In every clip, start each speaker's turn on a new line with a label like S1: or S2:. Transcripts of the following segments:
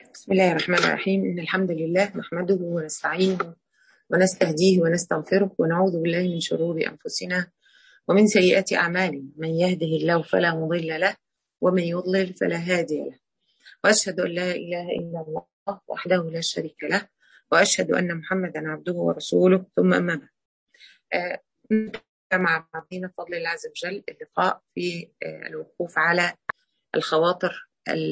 S1: بسم الله الرحمن الرحيم إن الحمد لله نحمده ونستعينه ونستهديه ونستغفره ونعوذ بالله من شرور أنفسنا ومن سيئات أعمالنا من يهده الله فلا مضل له ومن يضلل فلا هادي له وأشهد أن لا إله إلا الله وحده لا شريك له وأشهد أن محمدا عبده ورسوله ثم أما بعد آه، مع بعضنا فضل الله عز وجل اللقاء في آه، الوقوف على الخواطر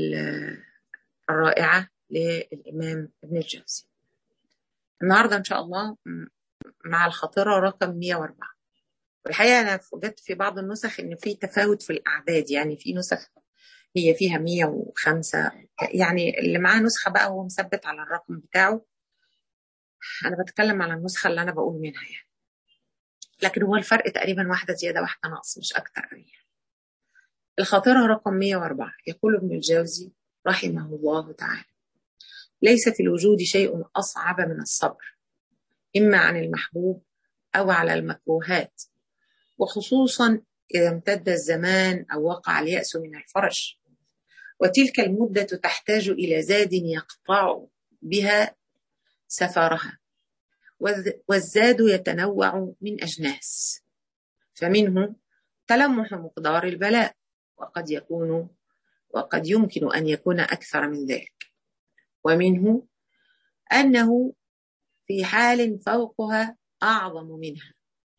S1: الرائعة للإمام ابن الجوزي النهاردة إن شاء الله مع الخاطرة رقم 104 والحقيقة أنا وجدت في بعض النسخ إن في تفاوت في الأعداد يعني في نسخ هي فيها 105 يعني اللي معاه نسخة بقى هو مثبت على الرقم بتاعه أنا بتكلم على النسخة اللي أنا بقول منها يعني لكن هو الفرق تقريبا واحدة زيادة واحدة ناقص مش أكتر يعني. الخاطرة رقم 104 يقول ابن الجوزي رحمه الله تعالى ليس في الوجود شيء أصعب من الصبر إما عن المحبوب أو على المكروهات وخصوصا إذا امتد الزمان أو وقع اليأس من الفرج وتلك المدة تحتاج إلى زاد يقطع بها سفرها والزاد يتنوع من أجناس فمنه تلمح مقدار البلاء وقد يكون وقد يمكن أن يكون أكثر من ذلك ومنه أنه في حال فوقها أعظم منها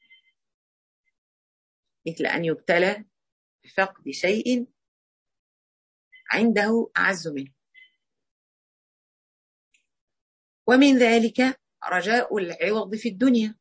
S1: مثل أن يبتلى بفقد شيء عنده أعز منه ومن ذلك رجاء العوض في الدنيا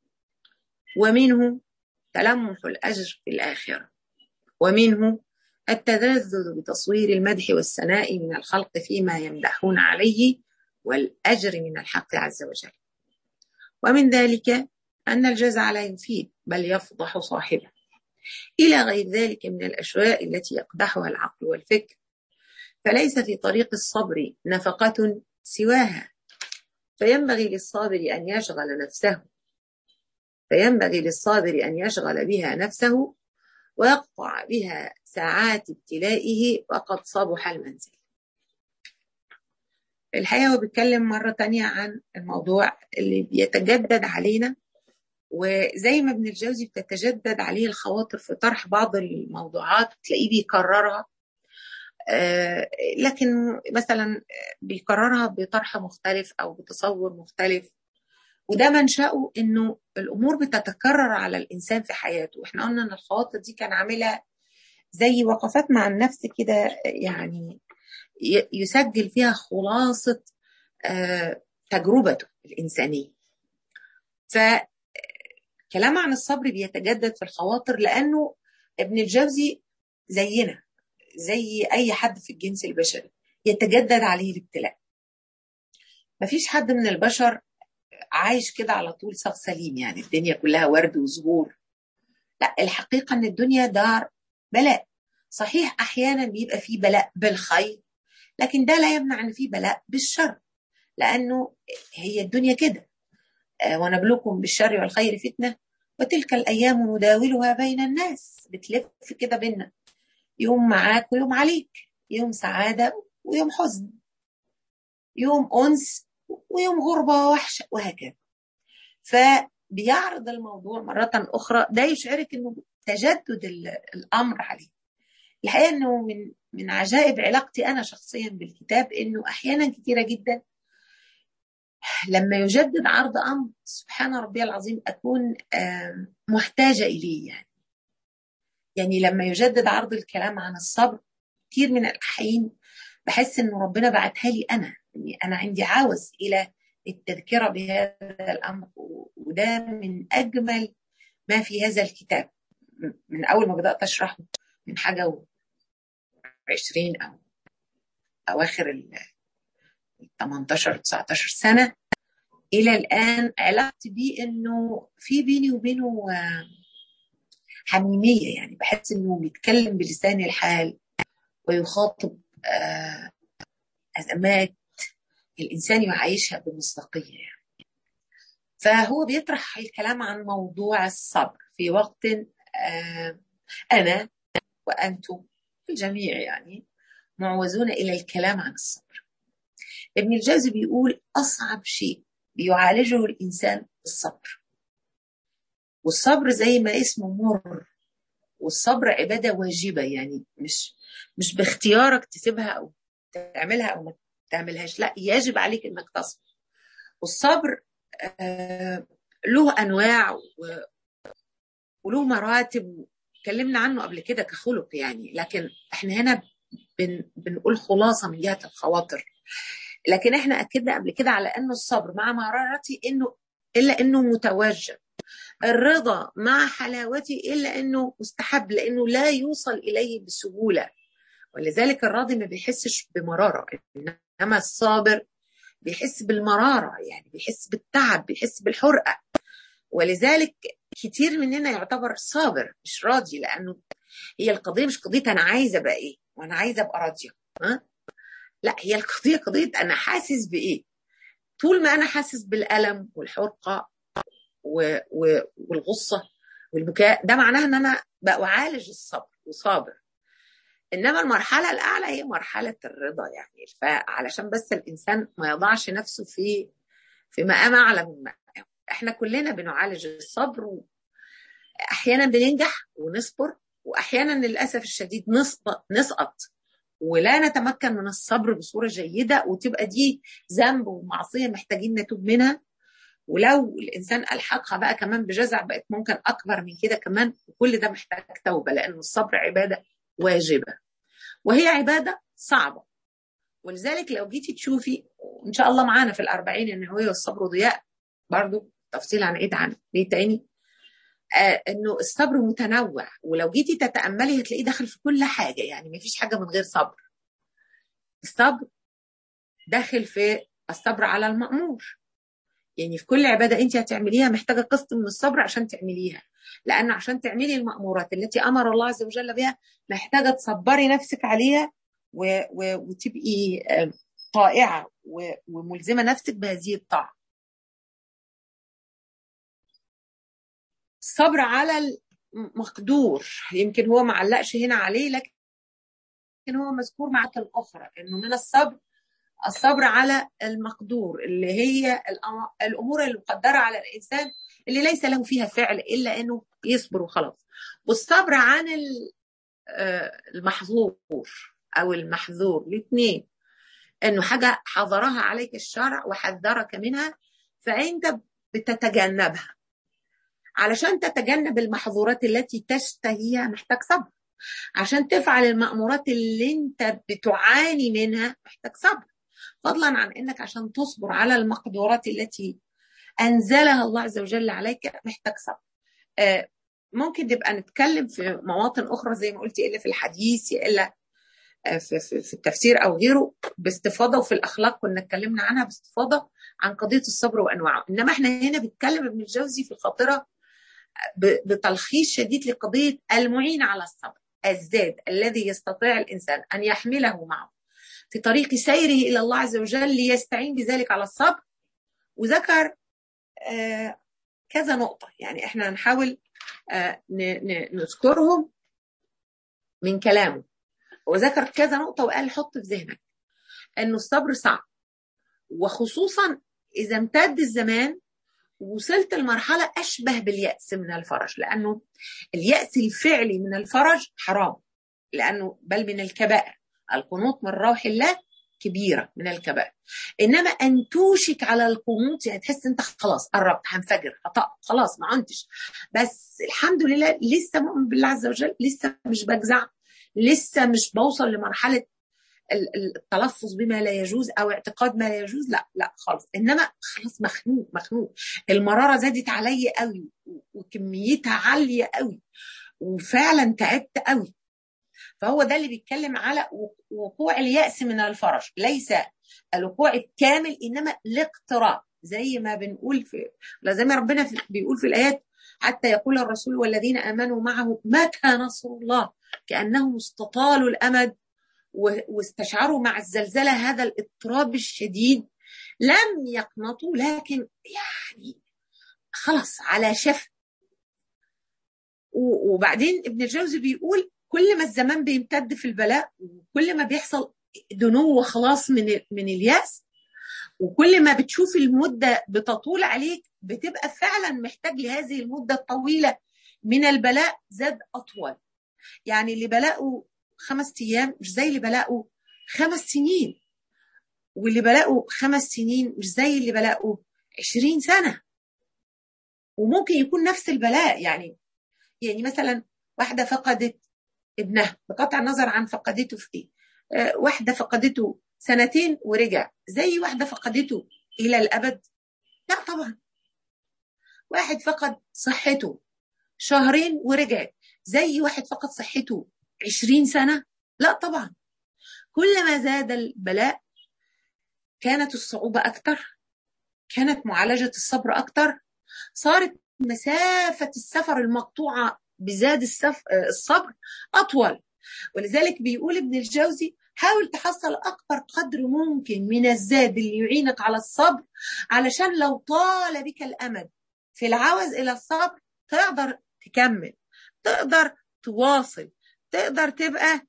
S1: ومنه تلمح الأجر في الآخرة ومنه التلذذ بتصوير المدح والثناء من الخلق فيما يمدحون عليه والأجر من الحق عز وجل ومن ذلك أن الجزع لا يفيد بل يفضح صاحبه إلى غير ذلك من الأشياء التي يقدحها العقل والفكر فليس في طريق الصبر نفقة سواها فينبغي للصابر أن يشغل نفسه فينبغي للصابر أن يشغل بها نفسه ويقطع بها ساعات ابتلائه وقد صبح المنزل الحقيقة هو بيتكلم مرة تانية عن الموضوع اللي بيتجدد علينا وزي ما ابن الجوزي بتتجدد عليه الخواطر في طرح بعض الموضوعات تلاقيه بيكررها آه لكن مثلا بيكررها بطرح مختلف او بتصور مختلف وده منشأه انه الامور بتتكرر على الانسان في حياته واحنا قلنا ان الخواطر دي كان عاملها زي وقفات مع النفس كده يعني يسجل فيها خلاصة تجربته الإنسانية فكلام عن الصبر بيتجدد في الخواطر لأنه ابن الجوزي زينا زي أي حد في الجنس البشري يتجدد عليه الابتلاء مفيش حد من البشر عايش كده على طول صف سليم يعني الدنيا كلها ورد وزهور لا الحقيقة ان الدنيا دار بلاء صحيح احيانا بيبقى فيه بلاء بالخير لكن ده لا يمنع ان فيه بلاء بالشر لانه هي الدنيا كده ونبلوكم بالشر والخير فتنه وتلك الايام نداولها بين الناس بتلف كده بينا يوم معاك ويوم عليك يوم سعاده ويوم حزن يوم انس ويوم غربه ووحشه وهكذا فبيعرض الموضوع مره اخرى ده يشعرك انه تجدد الامر عليه الحقيقه انه من من عجائب علاقتي انا شخصيا بالكتاب انه احيانا كثيره جدا لما يجدد عرض امر سبحان ربي العظيم اكون محتاجه اليه يعني يعني لما يجدد عرض الكلام عن الصبر كثير من الاحيان بحس انه ربنا بعتها لي انا يعني انا عندي عاوز الى التذكره بهذا الامر وده من اجمل ما في هذا الكتاب من اول ما بدات اشرحه من حاجه و 20 او اواخر ال 18 19 سنه الى الان علاقتي بيه انه في بيني وبينه حميميه يعني بحس انه بيتكلم بلسان الحال ويخاطب ازمات الانسان يعيشها بمصداقيه يعني. فهو بيطرح الكلام عن موضوع الصبر في وقت انا وانتم الجميع يعني معوزون الى الكلام عن الصبر ابن الجوزي بيقول أصعب شيء بيعالجه الإنسان الصبر والصبر زي ما اسمه مر والصبر عبادة واجبة يعني مش مش باختيارك تسيبها أو تعملها أو ما تعملهاش لا يجب عليك إنك تصبر والصبر آه له أنواع وله مراتب اتكلمنا عنه قبل كده كخلق يعني لكن احنا هنا بن بنقول خلاصه من جهه الخواطر لكن احنا اكدنا قبل كده على انه الصبر مع مرارتي انه الا انه متوجب الرضا مع حلاوتي الا انه مستحب لانه لا يوصل اليه بسهوله ولذلك الراضي ما بيحسش بمراره انما الصابر بيحس بالمراره يعني بيحس بالتعب بيحس بالحرقه ولذلك كتير مننا يعتبر صابر مش راضي لانه هي القضيه مش قضيه انا عايزه ابقى ايه وانا عايزه ابقى راضيه ها لا هي القضيه قضيه انا حاسس بايه طول ما انا حاسس بالالم والحرقه و... و... والغصه والبكاء ده معناها ان انا بعالج الصبر وصابر انما المرحله الاعلى هي مرحله الرضا يعني فعلشان بس الانسان ما يضعش نفسه في في مقام اعلى من مقام احنا كلنا بنعالج الصبر احيانا بننجح ونصبر واحيانا للاسف الشديد نسقط نسقط ولا نتمكن من الصبر بصوره جيده وتبقى دي ذنب ومعصيه محتاجين نتوب منها ولو الانسان الحقها بقى كمان بجزع بقت ممكن اكبر من كده كمان وكل ده محتاج توبه لان الصبر عباده واجبه وهي عباده صعبه ولذلك لو جيتي تشوفي ان شاء الله معانا في الأربعين النوويه والصبر ضياء برضو تفصيل عن ايه عن ليه تاني آه انه الصبر متنوع ولو جيتي تتاملي هتلاقيه داخل في كل حاجه يعني ما فيش حاجه من غير صبر الصبر داخل في الصبر على المامور يعني في كل عباده انت هتعمليها محتاجه قسط من الصبر عشان تعمليها لان عشان تعملي المامورات التي امر الله عز وجل بها محتاجه تصبري نفسك عليها و... و... وتبقي طائعه و... وملزمه نفسك بهذه الطاعه الصبر على المقدور يمكن هو ما علقش هنا عليه لكن هو مذكور معك الأخرى إنه من الصبر الصبر على المقدور اللي هي الأمور المقدرة على الإنسان اللي ليس له فيها فعل إلا إنه يصبر وخلاص والصبر عن المحظور أو المحذور الاثنين إنه حاجة حظرها عليك الشرع وحذرك منها فأنت بتتجنبها علشان تتجنب المحظورات التي تشتهيها محتاج صبر عشان تفعل المأمورات اللي انت بتعاني منها محتاج صبر فضلا عن انك عشان تصبر على المقدورات التي انزلها الله عز وجل عليك محتاج صبر آه ممكن نبقى نتكلم في مواطن اخرى زي ما قلت الا في الحديث الا في, في, في التفسير او غيره باستفاضه وفي الاخلاق كنا اتكلمنا عنها باستفاضه عن قضيه الصبر وانواعه انما احنا هنا بنتكلم ابن الجوزي في الخاطره بتلخيص شديد لقضيه المعين على الصبر الزاد الذي يستطيع الانسان ان يحمله معه في طريق سيره الى الله عز وجل ليستعين بذلك على الصبر وذكر آه كذا نقطه يعني احنا هنحاول آه نذكرهم من كلامه وذكر كذا نقطه وقال حط في ذهنك انه الصبر صعب وخصوصا اذا امتد الزمان وصلت لمرحلة أشبه باليأس من الفرج لأنه اليأس الفعلي من الفرج حرام لأنه بل من الكبائر القنوط من روح الله كبيرة من الكبائر إنما أن توشك على القنوط يعني تحس أنت خلاص قربت هنفجر خلاص ما عنتش بس الحمد لله لسه مؤمن بالله عز وجل لسه مش بجزع لسه مش بوصل لمرحلة التلفظ بما لا يجوز او اعتقاد ما لا يجوز لا لا خالص انما خلاص مخنوق مخنوق المراره زادت عليا قوي وكميتها عاليه قوي وفعلا تعبت قوي فهو ده اللي بيتكلم على وقوع اليأس من الفرج ليس الوقوع الكامل انما الاقتراب زي ما بنقول في زي ما ربنا بيقول في الايات حتى يقول الرسول والذين امنوا معه متى نصر الله كانهم استطالوا الامد واستشعروا مع الزلزلة هذا الاضطراب الشديد لم يقنطوا لكن يعني خلاص على شف وبعدين ابن الجوزي بيقول كل ما الزمان بيمتد في البلاء وكل ما بيحصل دنو خلاص من من الياس وكل ما بتشوف المدة بتطول عليك بتبقى فعلا محتاج لهذه المدة الطويلة من البلاء زاد أطول يعني اللي بلاقوا خمس أيام مش زي اللي بلاقوا خمس سنين واللي بلاقوا خمس سنين مش زي اللي بلاقوا عشرين سنة وممكن يكون نفس البلاء يعني يعني مثلا واحدة فقدت ابنها بقطع النظر عن فقدته في ايه آه واحدة فقدته سنتين ورجع زي واحدة فقدته إلى الأبد لا طبعا واحد فقد صحته شهرين ورجع زي واحد فقد صحته عشرين سنة لا طبعا كلما زاد البلاء كانت الصعوبة أكثر كانت معالجة الصبر أكثر صارت مسافة السفر المقطوعة بزاد الصبر أطول ولذلك بيقول ابن الجوزي حاول تحصل أكبر قدر ممكن من الزاد اللي يعينك على الصبر علشان لو طال بك الأمد في العوز إلى الصبر تقدر تكمل تقدر تواصل تقدر تبقى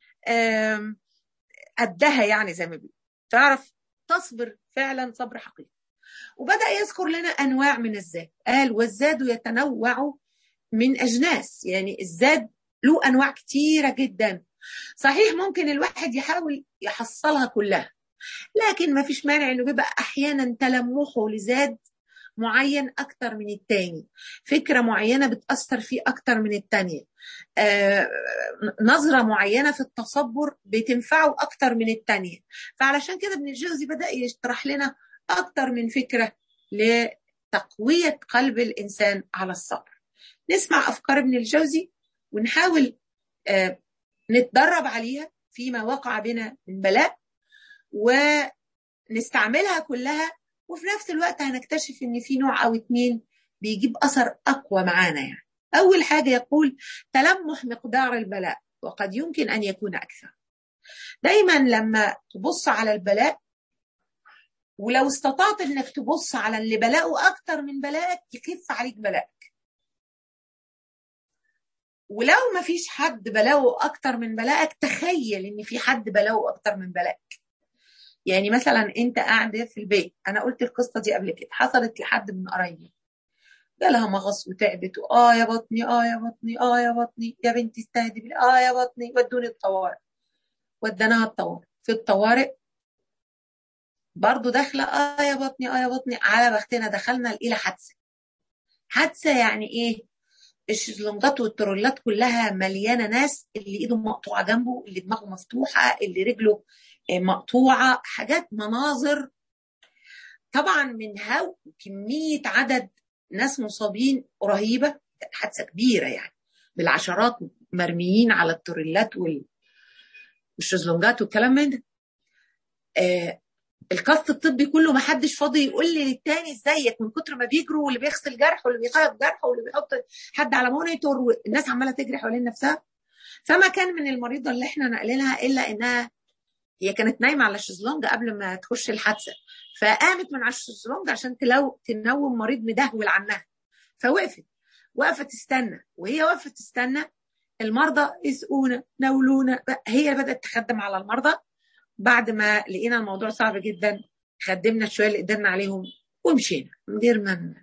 S1: قدها يعني زي ما بيقول تعرف تصبر فعلا صبر حقيقي وبدأ يذكر لنا أنواع من الزاد قال والزاد يتنوع من أجناس يعني الزاد له أنواع كتيرة جدا صحيح ممكن الواحد يحاول يحصلها كلها لكن ما فيش مانع انه بيبقى احيانا تلمحه لزاد معين اكتر من التاني فكرة معينة بتأثر فيه اكتر من التانية آه نظرة معينة في التصبر بتنفعه اكتر من التانية فعلشان كده ابن الجوزي بدأ يشرح لنا اكتر من فكرة لتقوية قلب الانسان على الصبر نسمع افكار ابن الجوزي ونحاول آه نتدرب عليها فيما وقع بنا من بلاء ونستعملها كلها وفي نفس الوقت هنكتشف ان في نوع او اتنين بيجيب اثر اقوى معانا يعني اول حاجه يقول تلمح مقدار البلاء وقد يمكن ان يكون اكثر دايما لما تبص على البلاء ولو استطعت انك تبص على اللي بلاءه اكتر من بلاءك يخف عليك بلاءك ولو ما فيش حد بلاؤه اكتر من بلاءك تخيل ان في حد بلاؤه اكتر من بلاءك يعني مثلا انت قاعده في البيت انا قلت القصه دي قبل كده حصلت لحد من قرايبي جالها مغص وتعبت اه يا بطني اه يا بطني اه يا بطني يا بنتي استهدي اه يا بطني ودوني الطوارئ ودناها الطوارئ في الطوارئ برضو داخله اه يا بطني اه يا بطني على بختنا دخلنا لقينا حادثه حادثه يعني ايه الشезлونجات والترولات كلها مليانه ناس اللي ايده مقطوعه جنبه اللي دماغه مفتوحه اللي رجله مقطوعه حاجات مناظر طبعا من هو كميه عدد ناس مصابين رهيبه حادثه كبيره يعني بالعشرات مرميين على الترولات والشезлونجات والكلام من ده آه الكاست الطبي كله ما حدش فاضي يقول لي للتاني ازيك من كتر ما بيجروا واللي بيغسل جرح واللي بيخيط جرح واللي بيحط حد على مونيتور والناس عماله تجري حوالين نفسها فما كان من المريضه اللي احنا نقلينها الا انها هي كانت نايمه على الشезлونج قبل ما تخش الحادثه فقامت من على الشезлونج عشان تلو تنوم مريض مدهول عنها فوقفت وقفت تستنى وهي وقفت تستنى المرضى يسقونا نولونا هي بدات تخدم على المرضى بعد ما لقينا الموضوع صعب جدا خدمنا شويه اللي قدرنا عليهم ومشينا من غير ما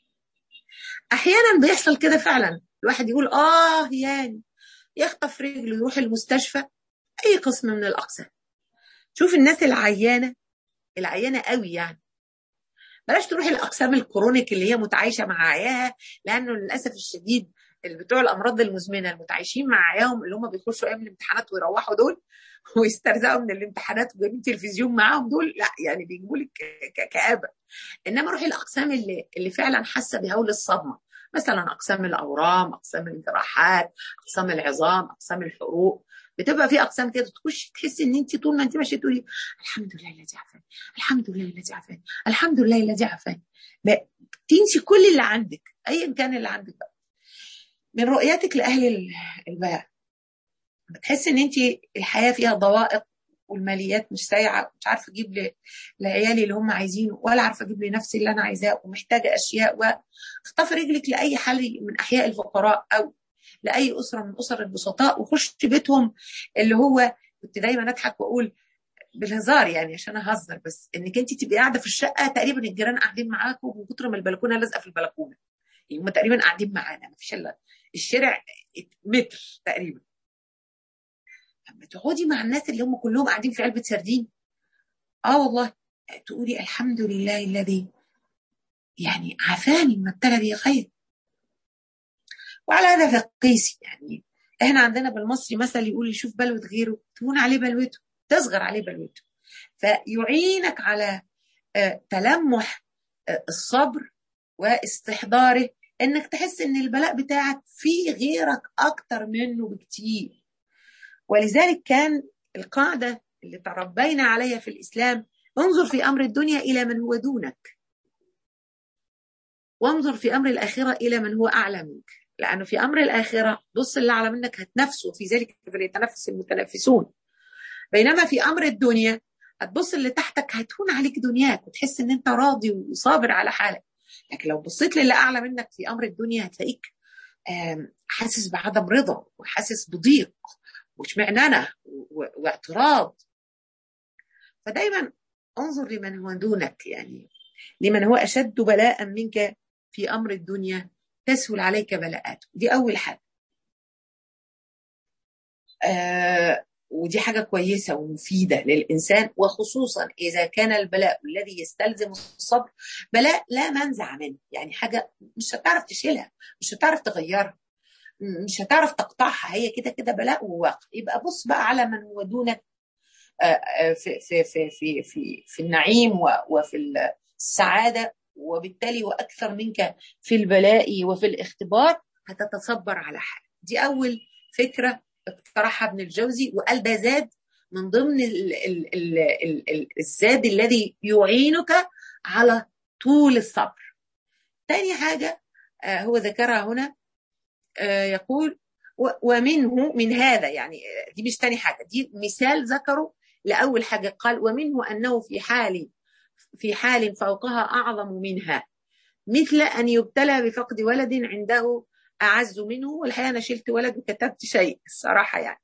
S1: احيانا بيحصل كده فعلا الواحد يقول اه يعني يخطف رجله يروح المستشفى اي قسم من الاقسام شوف الناس العيانه العيانه قوي يعني بلاش تروح الاقسام الكرونيك اللي هي متعايشه مع عياها لانه للاسف الشديد اللي بتوع الامراض المزمنه المتعايشين مع عياهم اللي هم بيخشوا ايام الامتحانات ويروحوا دول ويسترزقوا من الامتحانات وجايبين تلفزيون معاهم دول لا يعني بيجيبوا لك كآبة انما روحي الاقسام اللي اللي فعلا حاسه بهول الصدمه مثلا اقسام الاورام اقسام الجراحات اقسام العظام اقسام الحروق بتبقى في اقسام كده تخش تحسي ان انت طول ما انت ماشيه تقولي الحمد لله الذي عافاني الحمد لله الذي عافاني الحمد لله الذي عافاني تنسي كل اللي عندك ايا كان اللي عندك بقى من رؤيتك لاهل البلاء بتحس ان انت الحياه فيها ضوائق والماليات مش سايعه مش عارفه اجيب لعيالي اللي هم عايزينه ولا عارفه اجيب لنفسي اللي انا عايزاه ومحتاجه اشياء واخطفي رجلك لاي حل من احياء الفقراء او لاي اسره من اسر البسطاء وخش بيتهم اللي هو كنت دايما اضحك واقول بالهزار يعني عشان اهزر بس انك انت تبقي قاعده في الشقه تقريبا الجيران قاعدين معاكم ومن كتر ما البلكونه لازقه في البلكونه يعني هم تقريبا قاعدين معانا ما فيش الا الشارع متر تقريبا لما تقعدي مع الناس اللي هم كلهم قاعدين في علبه سردين اه والله تقولي الحمد لله الذي يعني عافاني من ابتلى بي خير وعلى هذا فقيسي يعني احنا عندنا بالمصري مثل يقول يشوف بلوة غيره تهون عليه بلوته تصغر عليه بلوته فيعينك على تلمح الصبر واستحضاره انك تحس ان البلاء بتاعك في غيرك اكتر منه بكتير ولذلك كان القاعده اللي تربينا عليها في الاسلام انظر في امر الدنيا الى من هو دونك وانظر في امر الاخره الى من هو اعلى منك لانه في امر الاخره بص اللي اعلى منك هتنافسه في ذلك فليتنافس المتنافسون بينما في امر الدنيا هتبص اللي تحتك هتهون عليك دنياك وتحس ان انت راضي وصابر على حالك لكن لو بصيت للي اعلى منك في امر الدنيا هتلاقيك حاسس بعدم رضا وحاسس بضيق واشمعنى واعتراض فدايما انظر لمن هو دونك يعني لمن هو اشد بلاء منك في امر الدنيا تسهل عليك بلاءاته دي اول حاجه آه ودي حاجة كويسة ومفيدة للإنسان وخصوصا إذا كان البلاء الذي يستلزم الصبر بلاء لا منزع منه يعني حاجة مش هتعرف تشيلها مش هتعرف تغيرها مش هتعرف تقطعها هي كده كده بلاء وواقع يبقى بص بقى على من هو دونك في في في في في, في النعيم وفي السعادة وبالتالي وأكثر منك في البلاء وفي الاختبار هتتصبر على حال دي أول فكرة اقترحها ابن الجوزي وقال ده زاد من ضمن ال ال ال ال ال الزاد الذي يعينك على طول الصبر تاني حاجة آه هو ذكرها هنا آه يقول ومنه من هذا يعني دي مش تاني حاجة دي مثال ذكره لأول حاجة قال ومنه أنه في حال في حال فوقها أعظم منها مثل أن يبتلى بفقد ولد عنده أعز منه والحقيقة أنا شلت ولد وكتبت شيء الصراحة يعني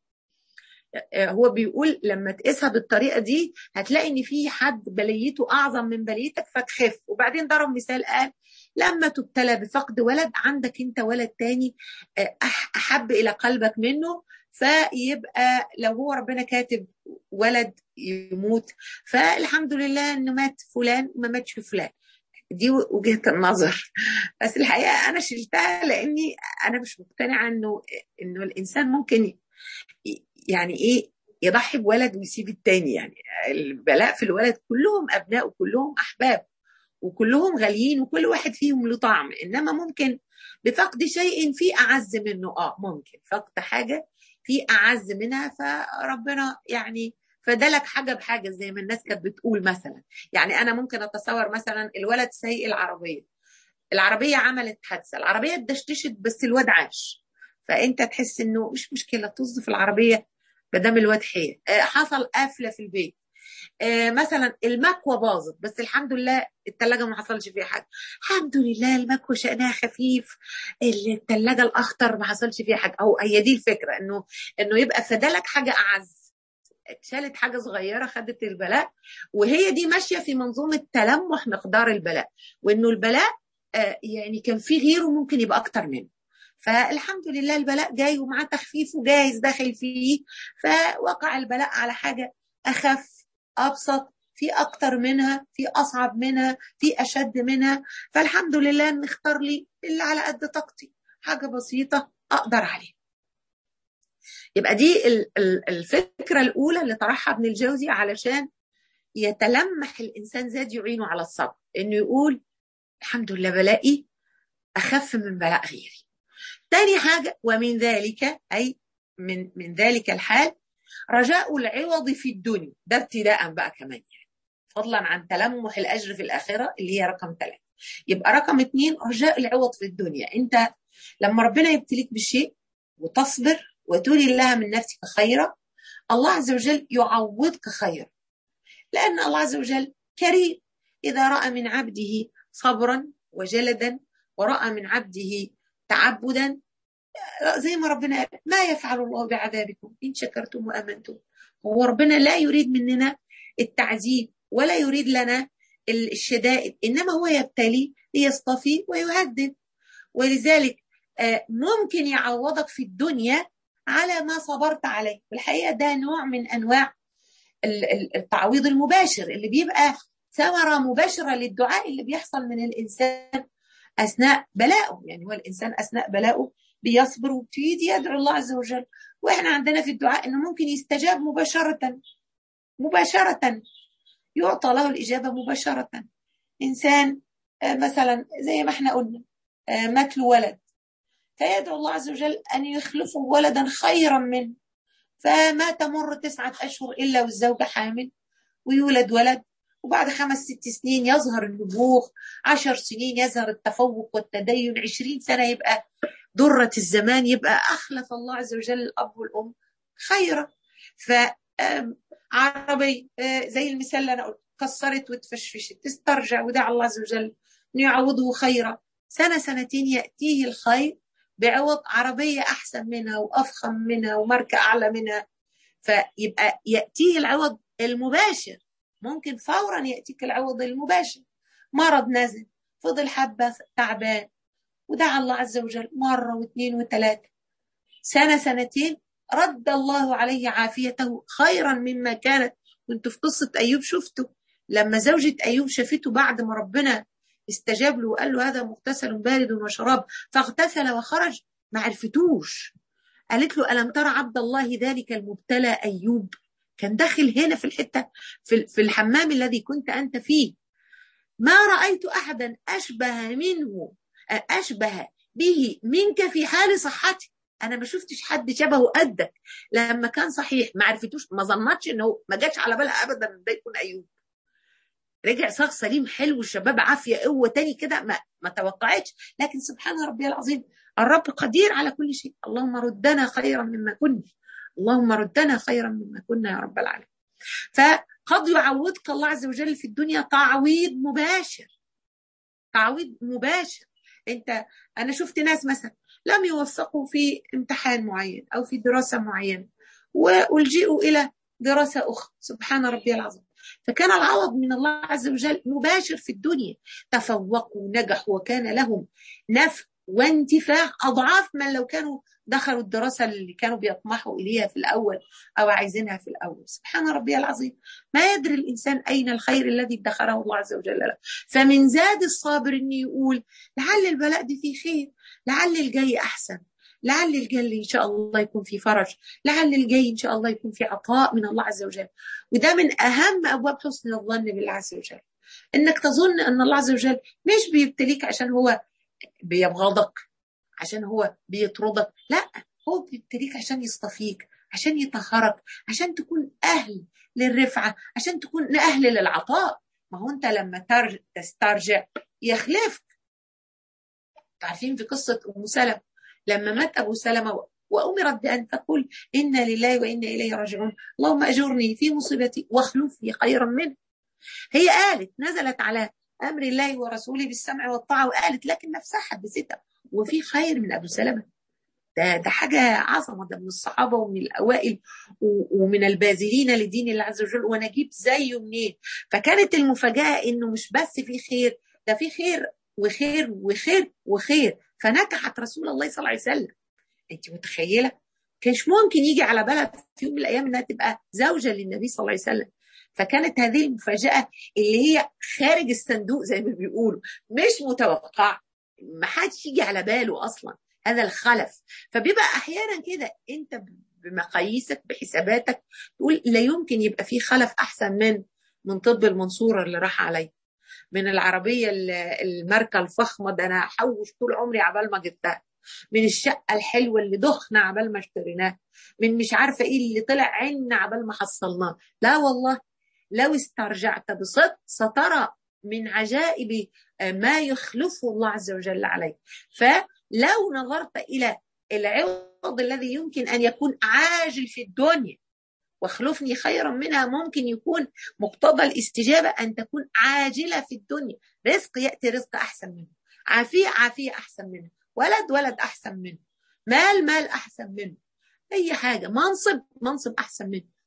S1: هو بيقول لما تقيسها بالطريقة دي هتلاقي إن في حد بليته أعظم من بليتك فتخف وبعدين ضرب مثال قال لما تبتلى بفقد ولد عندك أنت ولد تاني أحب إلى قلبك منه فيبقى لو هو ربنا كاتب ولد يموت فالحمد لله انه مات فلان وما ماتش فلان دي وجهه النظر بس الحقيقه انا شلتها لاني انا مش مقتنعه انه انه الانسان ممكن يعني ايه يضحي بولد ويسيب التاني يعني البلاء في الولد كلهم ابناء وكلهم احباب وكلهم غاليين وكل واحد فيهم له طعم انما ممكن بفقد شيء في اعز منه اه ممكن فقد حاجه في اعز منها فربنا يعني فدلك حاجه بحاجه زي ما الناس كانت بتقول مثلا يعني انا ممكن اتصور مثلا الولد سايق العربيه العربيه عملت حادثه العربيه اتدشدشت بس الواد عاش فانت تحس انه مش مشكله طز في العربيه ما دام الواد حي حصل قفله في البيت مثلا المكوى باظت بس الحمد لله الثلاجه ما حصلش فيها حاجه الحمد لله المكوى شأنها خفيف الثلاجه الاخطر ما حصلش فيها حاجه او هي دي الفكره انه انه يبقى فدالك حاجه اعز اتشالت حاجه صغيره خدت البلاء وهي دي ماشيه في منظومه تلمح مقدار البلاء وانه البلاء يعني كان في غيره ممكن يبقى اكتر منه فالحمد لله البلاء جاي ومعاه تخفيف وجاهز داخل فيه فوقع البلاء على حاجه اخف ابسط في اكتر منها في اصعب منها في اشد منها فالحمد لله ان اختار لي اللي على قد طاقتي حاجه بسيطه اقدر عليها يبقى دي الفكره الاولى اللي طرحها ابن الجوزي علشان يتلمح الانسان زاد يعينه على الصبر انه يقول الحمد لله بلائي اخف من بلاء غيري تاني حاجه ومن ذلك اي من من ذلك الحال رجاء العوض في الدنيا ده ابتداء بقى كمان يعني فضلا عن تلمح الاجر في الاخره اللي هي رقم ثلاثه يبقى رقم اثنين رجاء العوض في الدنيا انت لما ربنا يبتليك بشيء وتصبر وتولي الله من نفسك خيرا الله عز وجل يعوضك خيرا لأن الله عز وجل كريم إذا رأى من عبده صبرا وجلدا ورأى من عبده تعبدا زي ما ربنا قال ما يفعل الله بعذابكم إن شكرتم وأمنتم هو ربنا لا يريد مننا التعذيب ولا يريد لنا الشدائد انما هو يبتلي ليصطفي ويهدد ولذلك ممكن يعوضك في الدنيا على ما صبرت عليه والحقيقه ده نوع من انواع التعويض المباشر اللي بيبقى ثمره مباشره للدعاء اللي بيحصل من الانسان اثناء بلائه يعني هو الانسان اثناء بلائه بيصبر وبيبتدي يدعو الله عز وجل واحنا عندنا في الدعاء انه ممكن يستجاب مباشره مباشره يعطى له الاجابه مباشره انسان مثلا زي ما احنا قلنا مات له ولد فيدعو الله عز وجل ان يخلفه ولدا خيرا منه فما تمر تسعه اشهر الا والزوجه حامل ويولد ولد وبعد خمس ست سنين يظهر النبوغ عشر سنين يظهر التفوق والتدين عشرين سنة يبقى درة الزمان يبقى أخلف الله عز وجل الأب والأم خيرا فعربي زي المثال اللي أنا قلت كسرت وتفشفشت تسترجع ودع الله عز وجل أن يعوضه خيرا سنة سنتين يأتيه الخير بعوض عربية أحسن منها وأفخم منها وماركة أعلى منها فيبقى يأتيه العوض المباشر ممكن فورا يأتيك العوض المباشر مرض نزل فضل حبة تعبان ودعا الله عز وجل مرة واثنين وثلاثة سنة سنتين رد الله عليه عافيته خيرا مما كانت كنت في قصة أيوب شفته لما زوجة أيوب شافته بعد ما ربنا استجاب له وقال له هذا مغتسل بارد وشراب فاغتسل وخرج ما عرفتوش قالت له ألم ترى عبد الله ذلك المبتلى أيوب كان داخل هنا في الحته في, في الحمام الذي كنت انت فيه ما رايت احدا اشبه منه اشبه به منك في حال صحته انا ما شفتش حد شبهه قدك لما كان صحيح ما عرفتوش ما ظنتش انه ما جاتش على بالها ابدا ان ده يكون ايوب رجع صاغ سليم حلو الشباب عافيه قوه تاني كده ما ما توقعتش لكن سبحان ربي العظيم الرب قدير على كل شيء اللهم ردنا خيرا مما كنا اللهم ردنا خيرا مما كنا يا رب العالمين فقد يعوضك الله عز وجل في الدنيا تعويض مباشر تعويض مباشر انت انا شفت ناس مثلا لم يوفقوا في امتحان معين او في دراسه معينه والجئوا الى دراسه اخرى سبحان ربي العظيم فكان العوض من الله عز وجل مباشر في الدنيا تفوقوا نجحوا وكان لهم نفع وانتفاع اضعاف من لو كانوا دخلوا الدراسه اللي كانوا بيطمحوا اليها في الاول او عايزينها في الاول سبحان ربي العظيم ما يدري الانسان اين الخير الذي ادخره الله عز وجل له فمن زاد الصابر انه يقول لعل البلاء دي فيه خير لعل الجاي احسن لعل الجاي ان شاء الله يكون في فرج لعل الجاي ان شاء الله يكون في عطاء من الله عز وجل وده من اهم ابواب حسن الظن بالله عز وجل انك تظن ان الله عز وجل مش بيبتليك عشان هو بيبغضك عشان هو بيطردك لا هو بيبتليك عشان يصطفيك عشان يطهرك عشان تكون اهل للرفعه عشان تكون اهل للعطاء ما هو انت لما تسترجع يخلفك عارفين في قصه ام سلمه لما مات ابو سلمه وامرت بان تقول انا لله وانا اليه راجعون اللهم اجرني في مصيبتي واخلف لي خيرا منه هي قالت نزلت على امر الله ورسوله بالسمع والطاعه وقالت لكن نفسها حبستها وفي خير من ابو سلمه ده ده حاجه عظمه ده من الصحابه ومن الاوائل ومن الباذلين لدين الله عز وجل وانا اجيب زيه منين فكانت المفاجاه انه مش بس في خير ده في خير وخير وخير وخير فنكحت رسول الله صلى الله عليه وسلم انت متخيله كانش ممكن يجي على بالها في يوم من الايام انها تبقى زوجه للنبي صلى الله عليه وسلم فكانت هذه المفاجاه اللي هي خارج الصندوق زي ما بيقولوا مش متوقعه ما حدش يجي على باله اصلا هذا الخلف فبيبقى احيانا كده انت بمقاييسك بحساباتك تقول لا يمكن يبقى في خلف احسن من من طب المنصوره اللي راح عليا من العربيه الماركه الفخمه ده انا احوش طول عمري عبال ما جبتها من الشقه الحلوه اللي دخنا عبال ما اشتريناها من مش عارفه ايه اللي طلع عنا عبال ما حصلناه لا والله لو استرجعت بصدق سترى من عجائب ما يخلفه الله عز وجل عليك فلو نظرت الى العوض الذي يمكن ان يكون عاجل في الدنيا واخلفني خيرا منها ممكن يكون مقتضى الاستجابه ان تكون عاجله في الدنيا رزق ياتي رزق احسن منه عافيه عافيه احسن منه ولد ولد احسن منه مال مال احسن منه اي حاجه منصب منصب احسن منه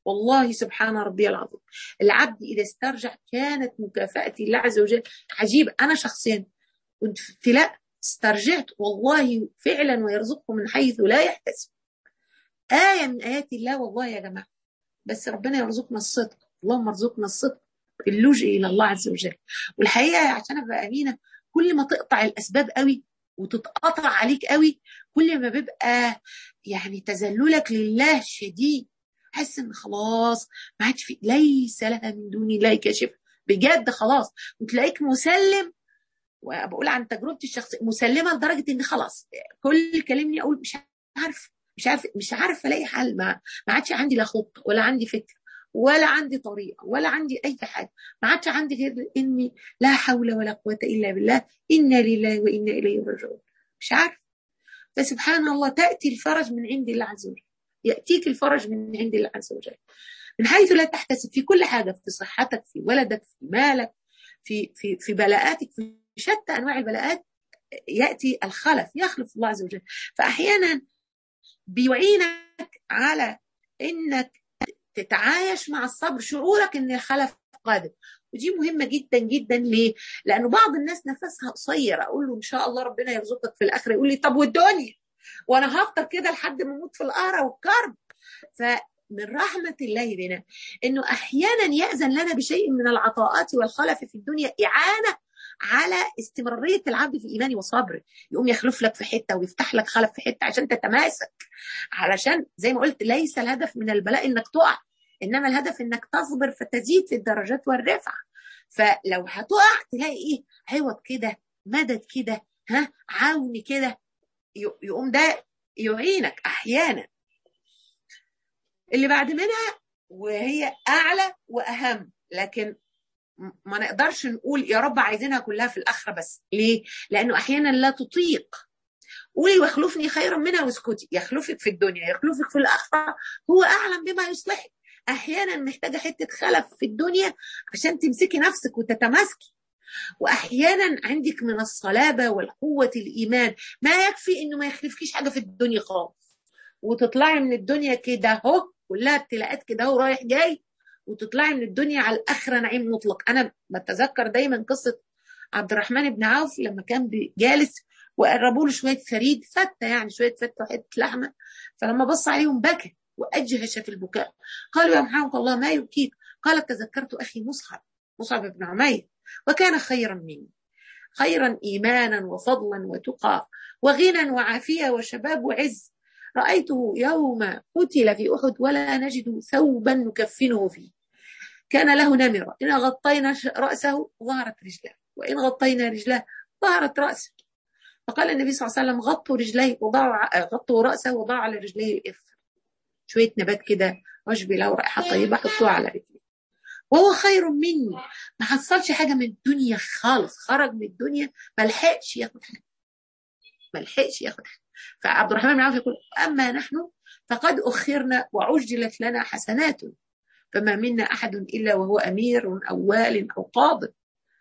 S1: والله سبحان ربي العظيم العبد إذا استرجع كانت مكافأة الله عز وجل عجيبة أنا شخصيا كنت في ابتلاء استرجعت والله فعلا ويرزقه من حيث لا يحتسب آية من آيات الله والله يا جماعة بس ربنا يرزقنا الصدق اللهم ارزقنا الصدق في اللجوء إلى الله عز وجل والحقيقة عشان أبقى أمينة كل ما تقطع الأسباب قوي وتتقطع عليك قوي كل ما بيبقى يعني تذللك لله شديد حس ان خلاص ما عادش في ليس لها من دون الله كاشف بجد خلاص وتلاقيك مسلم وبقول عن تجربتي الشخصيه مسلمه لدرجه ان خلاص كل كلمني اقول مش عارف مش عارف مش عارف الاقي حل ما ما عادش عندي لا خطه ولا عندي فكره ولا عندي طريقه ولا عندي اي حاجه ما عادش عندي غير اني لا حول ولا قوه الا بالله انا لله وانا اليه راجعون مش عارف فسبحان الله تاتي الفرج من عند الله عز وجل ياتيك الفرج من عند الله عز وجل من حيث لا تحتسب في كل حاجه في صحتك في ولدك في مالك في في في بلاءاتك في شتى انواع البلاءات ياتي الخلف يخلف الله عز وجل فاحيانا بيعينك على انك تتعايش مع الصبر شعورك ان الخلف قادم ودي مهمه جدا جدا ليه؟ لانه بعض الناس نفسها قصير اقول له ان شاء الله ربنا يرزقك في الاخره يقول لي طب والدنيا؟ وانا هفطر كده لحد ما اموت في القهره والكرب فمن رحمه الله بنا انه احيانا ياذن لنا بشيء من العطاءات والخلف في الدنيا اعانه على استمراريه العبد في ايمانه وصبره يقوم يخلف لك في حته ويفتح لك خلف في حته عشان تتماسك علشان زي ما قلت ليس الهدف من البلاء انك تقع انما الهدف انك تصبر فتزيد في الدرجات والرفعه فلو هتقع تلاقي ايه عوض كده مدد كده ها عون كده يقوم ده يعينك احيانا اللي بعد منها وهي اعلى واهم لكن ما نقدرش نقول يا رب عايزينها كلها في الاخره بس ليه لانه احيانا لا تطيق قولي واخلفني خيرا منها واسكتي يخلفك في الدنيا يخلفك في الاخره هو اعلم بما يصلحك احيانا محتاجه حته خلف في الدنيا عشان تمسكي نفسك وتتماسكي واحيانا عندك من الصلابه والقوه الايمان ما يكفي انه ما يخلفكيش حاجه في الدنيا خالص وتطلعي من الدنيا كده اهو كلها ابتلاءات كده اهو رايح جاي وتطلعي من الدنيا على الاخره نعيم مطلق انا بتذكر دايما قصه عبد الرحمن بن عوف لما كان جالس وقربوا له شويه ثريد فته يعني شويه فته وحته لحمه فلما بص عليهم بكى واجهش في البكاء قالوا يا محمد الله ما يبكيك قال تذكرت اخي مصعب مصعب بن عمير وكان خيرا مني خيرا ايمانا وفضلا وتقى وغنى وعافيه وشباب وعز رايته يوم قتل في احد ولا نجد ثوبا نكفنه فيه كان له نمره ان غطينا راسه ظهرت رجلاه وان غطينا رجلاه ظهرت راسه فقال النبي صلى الله عليه وسلم غطوا رجليه وضعوا غطوا راسه وضعوا على رجليه الاثر شويه نبات كده عشب له رائحه طيبه حطوها على رجليه وهو خير مني ما حصلش حاجه من الدنيا خالص خرج من الدنيا ما لحقش ياخد حاجه ما لحقش ياخد حاجه فعبد الرحمن بن عوف يقول اما نحن فقد اخرنا وعجلت لنا حسنات فما منا احد الا وهو امير او وال او قاض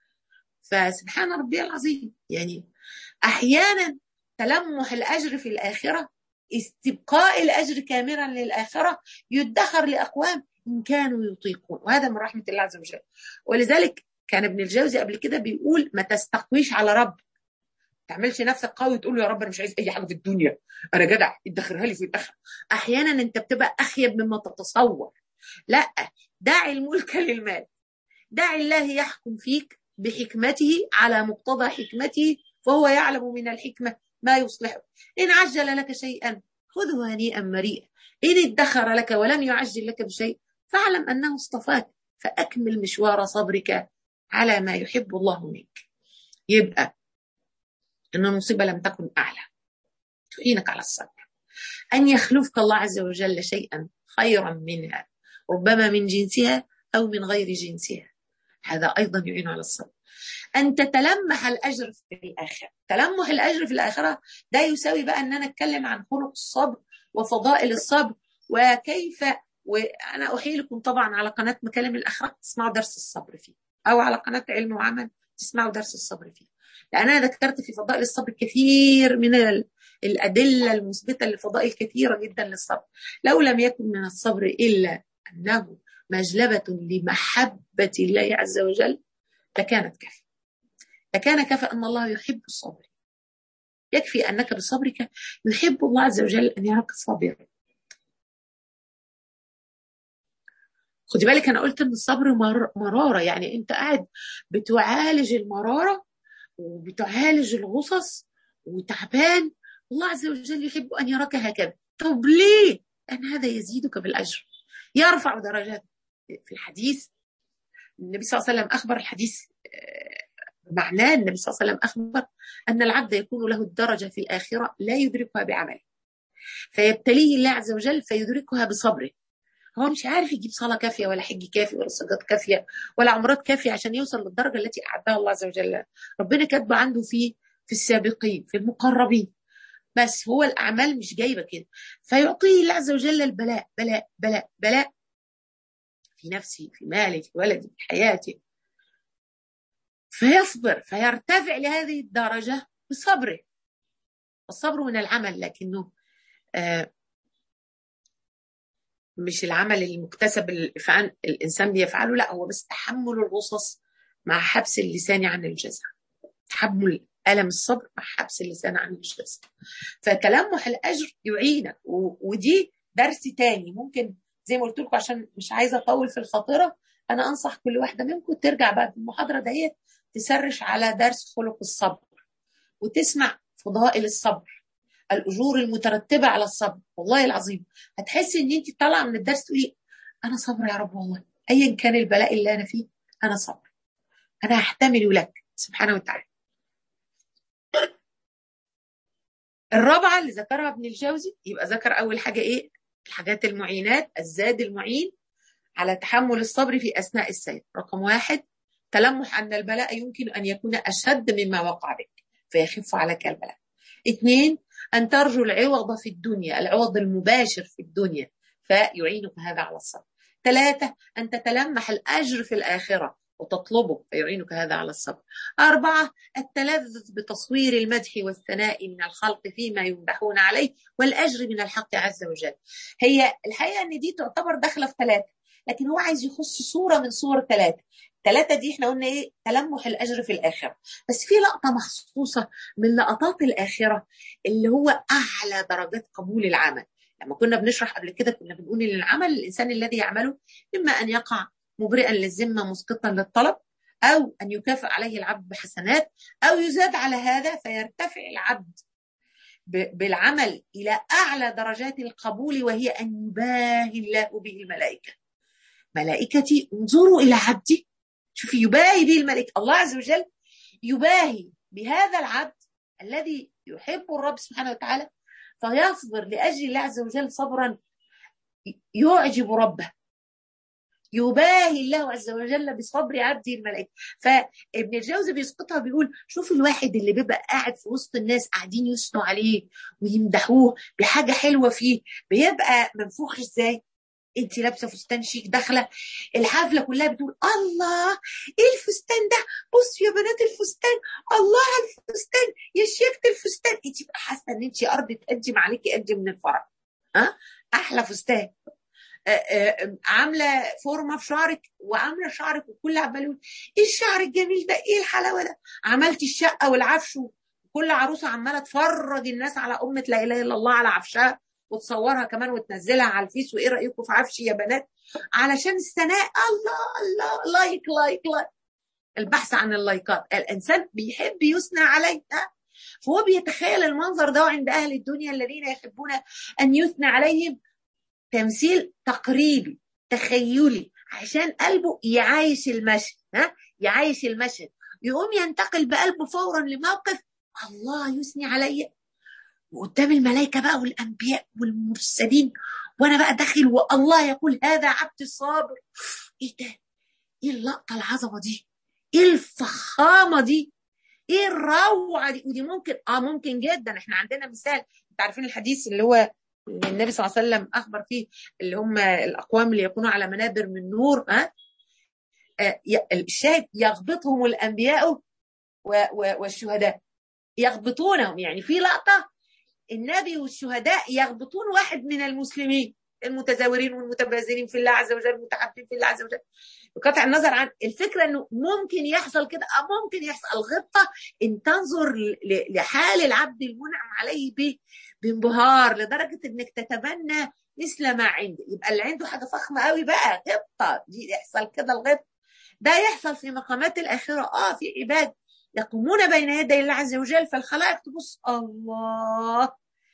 S1: فسبحان ربي العظيم يعني احيانا تلمح الاجر في الاخره استبقاء الاجر كاملا للاخره يدخر لاقوام ان كانوا يطيقون وهذا من رحمه الله عز وجل ولذلك كان ابن الجوزي قبل كده بيقول ما تستقويش على رب تعملش نفسك قوي تقول له يا رب انا مش عايز اي حاجه في الدنيا انا جدع ادخرها لي في الاخره احيانا انت بتبقى اخيب مما تتصور لا دع الملك للمال دع الله يحكم فيك بحكمته على مقتضى حكمته فهو يعلم من الحكمه ما يصلحه ان عجل لك شيئا خذه هنيئا مريئا ان ادخر لك ولم يعجل لك بشيء فاعلم انه اصطفاك فاكمل مشوار صبرك على ما يحب الله منك يبقى ان المصيبه لم تكن اعلى تعينك على الصبر ان يخلفك الله عز وجل شيئا خيرا منها ربما من جنسها او من غير جنسها هذا ايضا يعين على الصبر ان تتلمح الاجر في الاخره تلمح الاجر في الاخره ده يساوي بقى ان انا اتكلم عن خلق الصبر وفضائل الصبر وكيف وانا احيلكم طبعا على قناه مكالم الاخره تسمعوا درس الصبر فيه او على قناه علم وعمل تسمعوا درس الصبر فيه لان انا ذكرت في فضائل الصبر كثير من الادله المثبته لفضائل كثيره جدا للصبر لو لم يكن من الصبر الا أنه مجلبة لمحبة الله عز وجل لكانت كافية لكان كفى أن الله يحب الصبر يكفي أنك بصبرك يحب الله عز وجل أن يراك صابرا خدي بالك أنا قلت أن الصبر مر مرارة يعني أنت قاعد بتعالج المرارة وبتعالج الغصص وتعبان الله عز وجل يحب أن يراك هكذا طب ليه؟ أن هذا يزيدك بالأجر يرفع درجات في الحديث النبي صلى الله عليه وسلم أخبر الحديث معناه النبي صلى الله عليه وسلم أخبر أن العبد يكون له الدرجة في الآخرة لا يدركها بعمله فيبتليه الله عز وجل فيدركها بصبره هو مش عارف يجيب صلاة كافية ولا حج كافي ولا صدقات كافية ولا عمرات كافية عشان يوصل للدرجة التي أعدها الله عز وجل ربنا كاتبه عنده في في السابقين في المقربين بس هو الأعمال مش جايبة كده فيعطيه الله عز وجل البلاء بلاء بلاء بلاء في نفسه في ماله في ولده في حياته فيصبر فيرتفع لهذه الدرجة بصبره الصبر من العمل لكنه آه مش العمل المكتسب اللي الإنسان بيفعله لا هو بس تحمل الغصص مع حبس اللسان عن الجزع تحمل ألم الصبر مع حبس اللسان عن الجزع فتلمح الأجر يعينك ودي درس تاني ممكن زي ما قلت لكم عشان مش عايزة أطول في الخاطرة أنا أنصح كل واحدة منكم ترجع بعد المحاضرة دهيت تسرش على درس خلق الصبر وتسمع فضائل الصبر الاجور المترتبه على الصبر والله العظيم هتحسي ان انت طالعه من الدرس تقولي انا صبر يا رب والله ايا كان البلاء اللي انا فيه انا صبر انا هحتمل لك سبحانه وتعالى الرابعه اللي ذكرها ابن الجوزي يبقى ذكر اول حاجه ايه الحاجات المعينات الزاد المعين على تحمل الصبر في اثناء السير رقم واحد تلمح أن البلاء يمكن أن يكون أشد مما وقع بك فيخف عليك البلاء اثنين أن ترجو العوض في الدنيا العوض المباشر في الدنيا فيعينك هذا على الصبر ثلاثة أن تتلمح الأجر في الآخرة وتطلبه فيعينك هذا على الصبر أربعة التلذذ بتصوير المدح والثناء من الخلق فيما يمدحون عليه والأجر من الحق عز وجل هي الحقيقة أن دي تعتبر داخلة في ثلاثة لكن هو عايز يخص صورة من صور ثلاثة الثلاثة دي احنا قلنا ايه تلمح الأجر في الآخرة بس في لقطة مخصوصة من لقطات الآخرة اللي هو أعلى درجات قبول العمل لما كنا بنشرح قبل كده كنا بنقول ان العمل الإنسان الذي يعمله إما أن يقع مبرئا للذمة مسقطا للطلب أو أن يكافئ عليه العبد بحسنات أو يزاد على هذا فيرتفع العبد بالعمل إلى أعلى درجات القبول وهي أن يباهي الله به الملائكة ملائكتي انظروا إلى عبدي شوفي يباهي به الملائكة الله عز وجل يباهي بهذا العبد الذي يحب الرب سبحانه وتعالى فيصبر لأجل الله عز وجل صبرا يعجب ربه يباهي الله عز وجل بصبر عبده الملائكه فابن الجوزي بيسقطها بيقول شوف الواحد اللي بيبقى قاعد في وسط الناس قاعدين يثنوا عليه ويمدحوه بحاجه حلوه فيه بيبقى منفوخ ازاي انت لابسه فستان شيك داخله الحفله كلها بتقول الله ايه الفستان ده بصوا يا بنات الفستان الله على الفستان يا شيخه الفستان انت بقى حاسه ان انت ارض تقدم عليكي قد من الفرح ها احلى فستان عامله فورمه في شعرك وعامله شعرك وكل عمال يقول ايه الشعر الجميل ده ايه الحلاوه ده عملتي الشقه والعفش وكل عروسه عماله تفرج الناس على امه لا اله الا الله على عفشها وتصورها كمان وتنزلها على الفيس وايه رايكم في عفشي يا بنات علشان الثناء الله الله لايك لايك لايك البحث عن اللايكات الانسان بيحب يثنى عليه فهو بيتخيل المنظر ده عند اهل الدنيا الذين يحبون ان يثنى عليهم تمثيل تقريبي تخيلي عشان قلبه يعايش المشهد ها يعايش المشهد يقوم ينتقل بقلبه فورا لموقف الله يثني عليا وقدام الملائكة بقى والأنبياء والمرسلين وأنا بقى داخل والله يقول هذا عبد الصابر إيه ده؟ إيه اللقطة العظمة دي؟ إيه الفخامة دي؟ إيه الروعة دي؟ ودي ممكن آه ممكن جدا إحنا عندنا مثال أنتوا عارفين الحديث اللي هو النبي صلى الله عليه وسلم أخبر فيه اللي هم الأقوام اللي يكونوا على منابر من نور ها؟ آه الشاهد يغبطهم الأنبياء والشهداء يغبطونهم يعني في لقطة النبي والشهداء يغبطون واحد من المسلمين المتزاورين والمتبازرين في الله عز وجل المتحابين في الله عز وجل بقطع النظر عن الفكره انه ممكن يحصل كده او ممكن يحصل الغبطه ان تنظر لحال العبد المنعم عليه بانبهار لدرجه انك تتبنى مثل ما عنده يبقى اللي عنده حاجه فخمه قوي بقى غبطه دي يحصل كده الغبط ده يحصل في مقامات الاخره اه في عباد يقومون بين يدي الله عز وجل فالخلائق تبص الله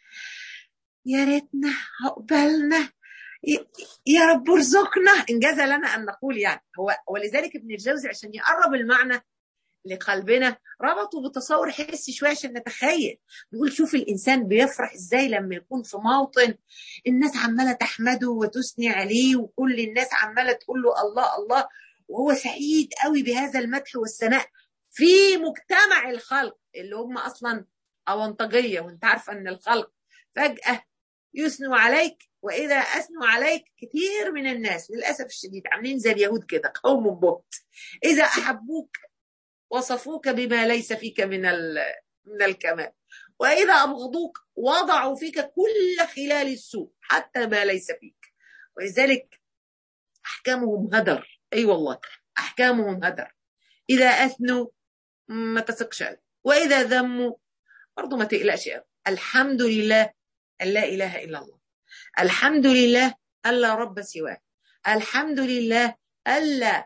S1: يا ريتنا عقبالنا يا رب ارزقنا انجاز لنا ان نقول يعني هو ولذلك ابن الجوزي عشان يقرب المعنى لقلبنا ربطوا بتصور حسي شويه عشان نتخيل بيقول شوف الانسان بيفرح ازاي لما يكون في موطن الناس عماله تحمده وتثني عليه وكل الناس عماله تقول له الله الله وهو سعيد قوي بهذا المدح والثناء في مجتمع الخلق اللي هم اصلا اونطجيه وانت عارفه ان الخلق فجاه يثنوا عليك واذا اثنوا عليك كثير من الناس للاسف الشديد عاملين زي اليهود كده قوم بهت اذا احبوك وصفوك بما ليس فيك من من الكمال واذا ابغضوك وضعوا فيك كل خلال السوء حتى ما ليس فيك ولذلك احكامهم هدر اي أيوة والله احكامهم هدر اذا اثنوا ما تثقش واذا ذموا برضه ما تقلقش الحمد لله أن لا إله إلا الله الحمد لله ألا رب سواه الحمد لله ألا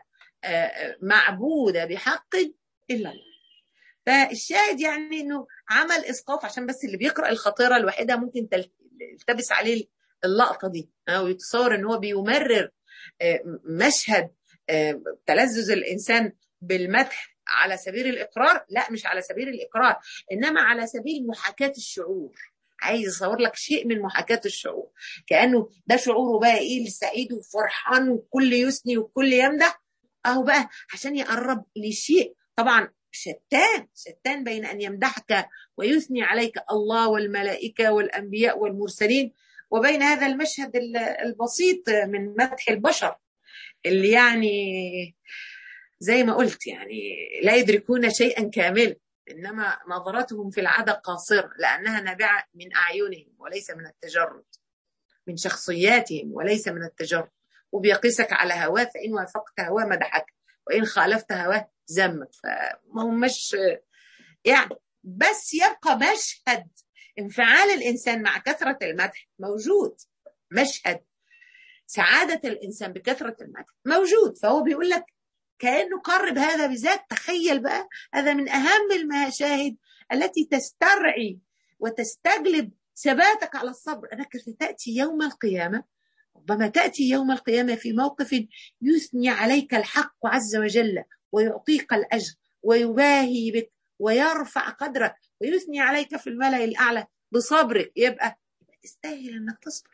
S1: معبود بحق إلا الله فالشاهد يعني انه عمل اسقاط عشان بس اللي بيقرا الخطيره الوحيده ممكن تلتبس عليه اللقطه دي او يتصور ان هو بيمرر مشهد تلذذ الانسان بالمدح على سبيل الاقرار لا مش على سبيل الاقرار انما على سبيل محاكاه الشعور عايز يصور لك شيء من محاكاه الشعور كانه ده شعوره بقى ايه السعيد وفرحان وكل يثني وكل يمدح اهو بقى عشان يقرب لشيء طبعا شتان شتان بين ان يمدحك ويثني عليك الله والملائكه والانبياء والمرسلين وبين هذا المشهد البسيط من مدح البشر اللي يعني زي ما قلت يعني لا يدركون شيئا كاملا انما نظرتهم في العاده قاصره لانها نابعه من اعينهم وليس من التجرد من شخصياتهم وليس من التجرد وبيقيسك على هواه فان وافقت هواه مدحك وان خالفت هواه ذمك فما هو مش يعني بس يبقى مشهد انفعال الانسان مع كثره المدح موجود مشهد سعاده الانسان بكثره المدح موجود فهو بيقول لك كانه قرب هذا بذات تخيل بقى هذا من اهم المشاهد التي تسترعي وتستجلب ثباتك على الصبر انك ستاتي يوم القيامه ربما تاتي يوم القيامه في موقف يثني عليك الحق عز وجل ويعطيك الاجر ويباهي بك ويرفع قدرك ويثني عليك في الملا الاعلى بصبرك يبقى تستاهل انك تصبر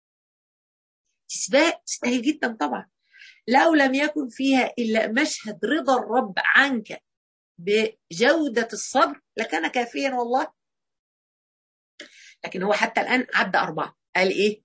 S1: تستاهل جدا طبعا لو لم يكن فيها الا مشهد رضا الرب عنك بجوده الصبر لكان كافيا والله لكن هو حتى الان عدى اربعه قال ايه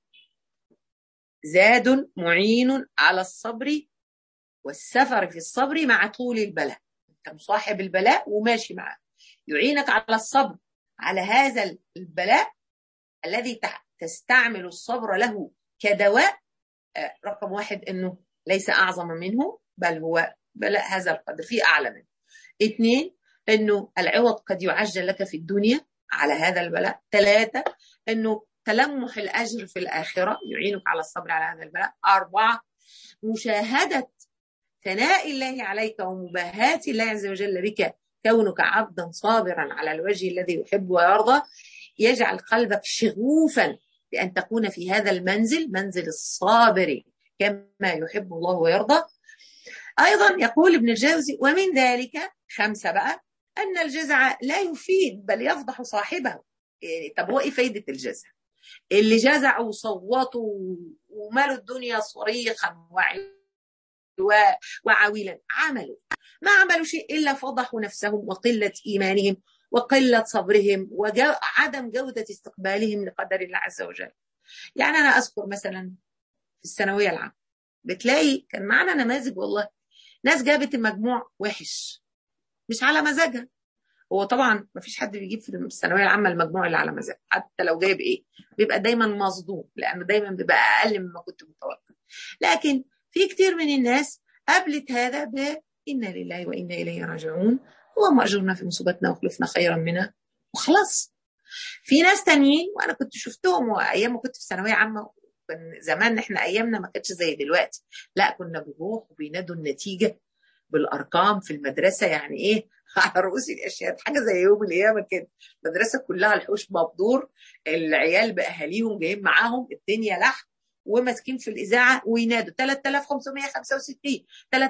S1: زاد معين على الصبر والسفر في الصبر مع طول البلاء انت مصاحب البلاء وماشي معاه يعينك على الصبر على هذا البلاء الذي تستعمل الصبر له كدواء رقم واحد انه ليس اعظم منه بل هو بلاء هذا القدر في اعلى منه اثنين انه العوض قد يعجل لك في الدنيا على هذا البلاء ثلاثه انه تلمح الاجر في الاخره يعينك على الصبر على هذا البلاء اربعه مشاهده ثناء الله عليك ومباهاة الله عز وجل بك كونك عبدا صابرا على الوجه الذي يحب ويرضى يجعل قلبك شغوفا بأن تكون في هذا المنزل منزل الصابر كما يحب الله ويرضى أيضا يقول ابن الجوزي ومن ذلك خمسة بقى أن الجزع لا يفيد بل يفضح صاحبه يعني طب هو إيه فايدة الجزع اللي جزعوا وصوتوا ومالوا الدنيا صريخا وعويلا عملوا ما عملوا شيء إلا فضحوا نفسهم وقلة إيمانهم وقلة صبرهم وعدم جودة استقبالهم لقدر الله عز وجل يعني أنا أذكر مثلا في الثانوية العامة بتلاقي كان معنا نماذج والله ناس جابت المجموع وحش مش على مزاجها هو طبعا ما فيش حد بيجيب في الثانويه العامه المجموع اللي على مزاج حتى لو جايب ايه بيبقى دايما مصدوم لانه دايما بيبقى اقل مما كنت متوقع لكن في كتير من الناس قبلت هذا ب انا لله وانا اليه راجعون اللهم اجرنا في مصيبتنا واخلفنا خيرا منها وخلاص في ناس تانيين وانا كنت شفتهم ايام ما كنت في ثانويه عامه كان زمان احنا ايامنا ما كانتش زي دلوقتي لا كنا بنروح وبينادوا النتيجه بالارقام في المدرسه يعني ايه على رؤوس الاشياء حاجه زي يوم القيامه كده المدرسه كلها الحوش مبدور العيال باهاليهم جايين معاهم الدنيا لحم وماسكين في الاذاعه وينادوا 3565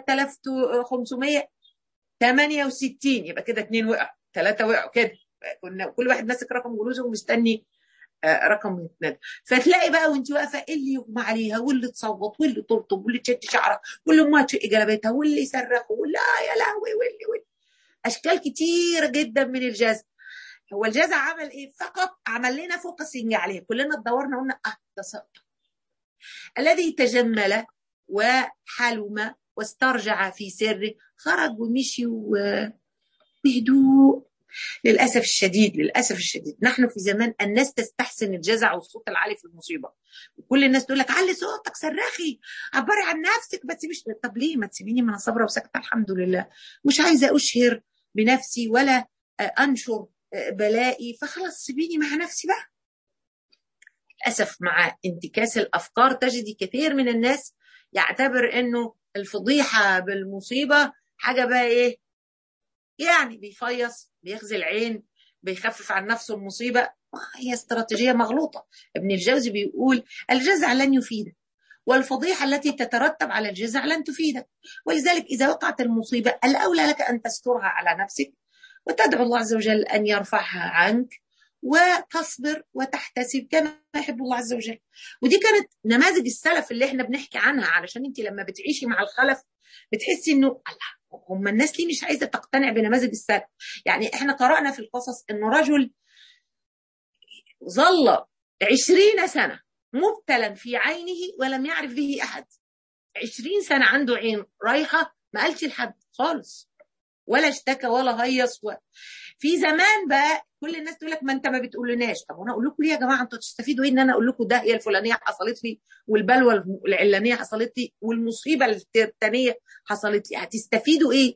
S1: 3568 يبقى كده اثنين وقعوا ثلاثه وقعوا كده كنا كل واحد ماسك رقم جلوسه ومستني رقم يتنادى فتلاقي بقى وانت واقفه اللي يغمى عليها واللي تصوت واللي ترطب واللي تشد شعرها واللي ما تشق جلبتها واللي يصرخ واللي يا لهوي واللي واللي اشكال كتيره جدا من الجاز هو الجاز عمل ايه فقط عمل لنا فوكسنج عليه كلنا اتدورنا قلنا اه ده سقط الذي تجمل وحلم واسترجع في سره خرج ومشي بهدوء للاسف الشديد للاسف الشديد نحن في زمان الناس تستحسن الجزع والصوت العالي في المصيبه وكل الناس تقول لك علي صوتك صرخي عبري عن نفسك ما تسيبيش طب ليه ما تسيبيني ما انا صابره وساكته الحمد لله مش عايزه اشهر بنفسي ولا انشر بلائي فخلاص سيبيني مع نفسي بقى للاسف مع انتكاس الافكار تجدي كثير من الناس يعتبر انه الفضيحه بالمصيبه حاجه بقى ايه يعني بيفيص بيغزي العين بيخفف عن نفسه المصيبة هي استراتيجية مغلوطة ابن الجوزي بيقول الجزع لن يفيدك والفضيحة التي تترتب على الجزع لن تفيدك ولذلك إذا وقعت المصيبة الأولى لك أن تسترها على نفسك وتدعو الله عز وجل أن يرفعها عنك وتصبر وتحتسب كما يحب الله عز وجل ودي كانت نماذج السلف اللي احنا بنحكي عنها علشان انت لما بتعيشي مع الخلف بتحسي انه الله هم الناس ليه مش عايزه تقتنع بنماذج السلف يعني احنا قرانا في القصص انه رجل ظل عشرين سنه مبتلا في عينه ولم يعرف به احد عشرين سنه عنده عين رايحه ما قالش لحد خالص ولا اشتكى ولا هيص و... في زمان بقى كل الناس تقول لك ما انت ما بتقولناش طب وانا اقول لكم ليه يا جماعه انتوا تستفيدوا ايه ان انا اقول لكم ده هي الفلانيه حصلت لي والبلوه العلانيه حصلت لي والمصيبه الثانيه حصلت لي هتستفيدوا ايه؟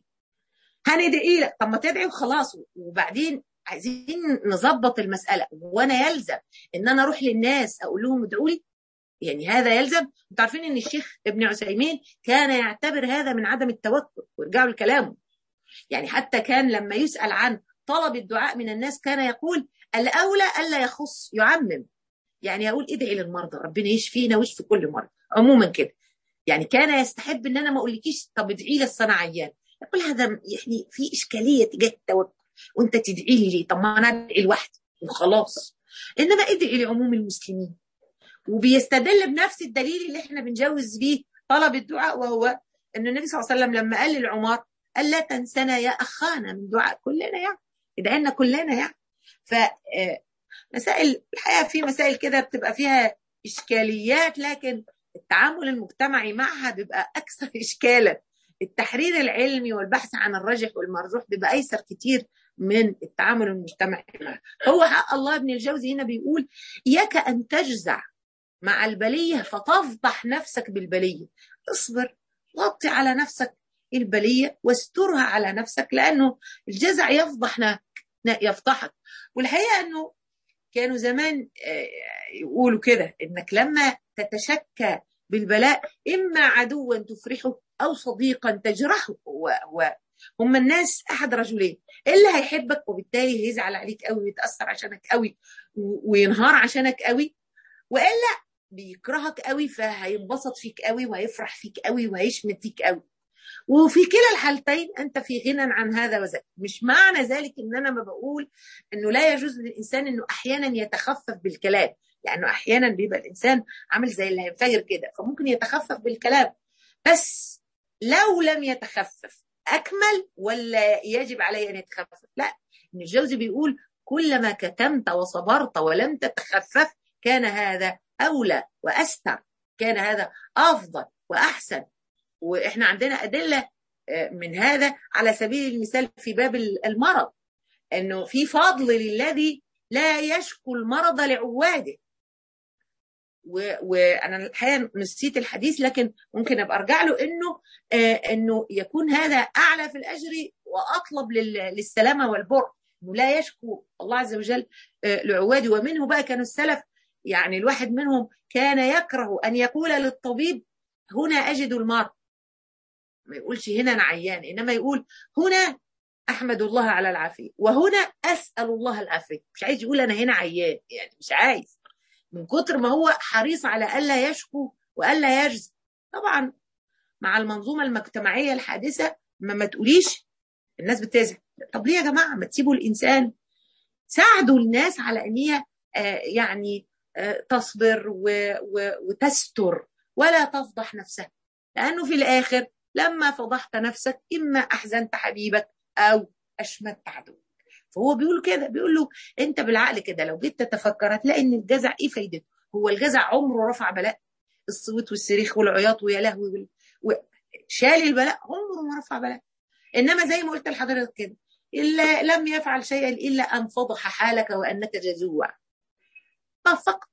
S1: هندعي لك طب ما تدعي وخلاص وبعدين عايزين نظبط المساله وانا يلزم ان انا اروح للناس اقول لهم ادعوا لي يعني هذا يلزم انتوا عارفين ان الشيخ ابن عثيمين كان يعتبر هذا من عدم التوكل وارجعوا لكلامه يعني حتى كان لما يسال عن طلب الدعاء من الناس كان يقول الاولى الا يخص يعمم يعني يقول ادعي للمرضى ربنا يشفينا ويشفي كل مرض عموما كده يعني كان يستحب ان انا ما اقولكيش طب ادعي لي انا عيان يقول هذا يعني في اشكاليه تجاه التوكل وانت تدعي لي ليه طب ما انا ادعي لوحدي وخلاص انما ادعي لعموم المسلمين وبيستدل بنفس الدليل اللي احنا بنجوز بيه طلب الدعاء وهو ان النبي صلى الله عليه وسلم لما قال للعمر قال لا تنسنا يا اخانا من دعاء كلنا يعني ادعي لنا كلنا يعني ف مسائل الحقيقه في مسائل كده بتبقى فيها اشكاليات لكن التعامل المجتمعي معها بيبقى اكثر اشكالا التحرير العلمي والبحث عن الراجح والمرجوح بيبقى ايسر كتير من التعامل المجتمعي معها هو حق الله ابن الجوزي هنا بيقول اياك ان تجزع مع البليه فتفضح نفسك بالبليه اصبر غطي على نفسك البليه واسترها على نفسك لانه الجزع يفضح يفضحك والحقيقه انه كانوا زمان يقولوا كده انك لما تتشكى بالبلاء اما عدوا تفرحه او صديقا تجرحه هو هم الناس احد رجلين اللي هيحبك وبالتالي هيزعل عليك قوي ويتاثر عشانك قوي وينهار عشانك قوي والا بيكرهك قوي فهينبسط فيك قوي وهيفرح فيك قوي وهيشمت فيك قوي وفي كلا الحالتين انت في غنى عن هذا وذاك مش معنى ذلك ان انا ما بقول انه لا يجوز للانسان انه احيانا يتخفف بالكلام لانه يعني احيانا بيبقى الانسان عامل زي اللي هينفجر كده فممكن يتخفف بالكلام بس لو لم يتخفف اكمل ولا يجب عليه ان يتخفف لا ابن الجوزي بيقول كلما كتمت وصبرت ولم تتخفف كان هذا اولى واستر كان هذا افضل واحسن واحنا عندنا ادله من هذا على سبيل المثال في باب المرض انه في فضل للذي لا يشكو المرض لعواده وانا الحقيقه نسيت الحديث لكن ممكن ابقى ارجع له انه آه انه يكون هذا اعلى في الاجر واطلب للسلامه والبر انه لا يشكو الله عز وجل آه لعواده ومنه بقى كانوا السلف يعني الواحد منهم كان يكره ان يقول للطبيب هنا اجد المرض ما يقولش هنا انا عيان انما يقول هنا احمد الله على العافيه وهنا اسال الله العافيه مش عايز يقول انا هنا عيان يعني مش عايز من كتر ما هو حريص على الا يشكو والا يجزي طبعا مع المنظومه المجتمعيه الحادثه ما ما تقوليش الناس بتزعل طب ليه يا جماعه ما تسيبوا الانسان ساعدوا الناس على ان هي آه يعني آه تصبر و و وتستر ولا تفضح نفسها لانه في الاخر لما فضحت نفسك اما احزنت حبيبك او اشمت عدوك فهو بيقول كده بيقول له انت بالعقل كده لو جيت تتفكر هتلاقي ان الجزع ايه فايدته هو الجزع عمره رفع بلاء الصوت والصريخ والعياط ويا لهوي و... شال البلاء عمره ما رفع بلاء انما زي ما قلت لحضرتك كده الا لم يفعل شيئا الا ان فضح حالك وانك جزوع فقط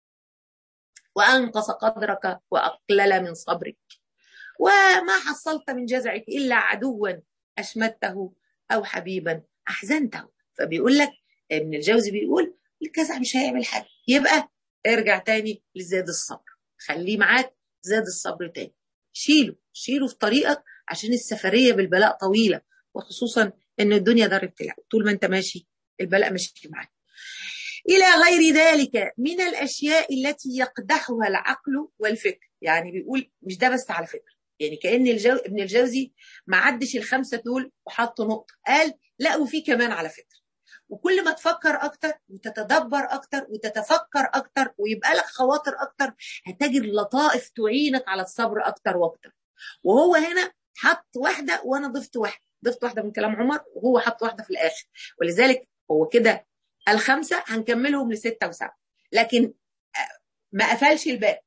S1: وانقص قدرك واقلل من صبرك وما حصلت من جزعك الا عدوا اشمته او حبيبا احزنته فبيقول لك ابن الجوزي بيقول الجزع مش هيعمل حاجه يبقى ارجع تاني لزاد الصبر خليه معاك زاد الصبر تاني شيله شيله في طريقك عشان السفريه بالبلاء طويله وخصوصا ان الدنيا دار ابتلاء طول ما انت ماشي البلاء ماشي معاك الى غير ذلك من الاشياء التي يقدحها العقل والفكر يعني بيقول مش ده بس على فكره يعني كان الجو... ابن الجوزي ما عدش الخمسه دول وحط نقطه قال لا وفي كمان على فكره وكل ما تفكر اكتر وتتدبر اكتر وتتفكر اكتر ويبقى لك خواطر اكتر هتجد لطائف تعينك على الصبر اكتر واكتر وهو هنا حط واحده وانا ضفت واحده ضفت واحده من كلام عمر وهو حط واحده في الاخر ولذلك هو كده الخمسه هنكملهم لسته وسبعه لكن ما قفلش الباب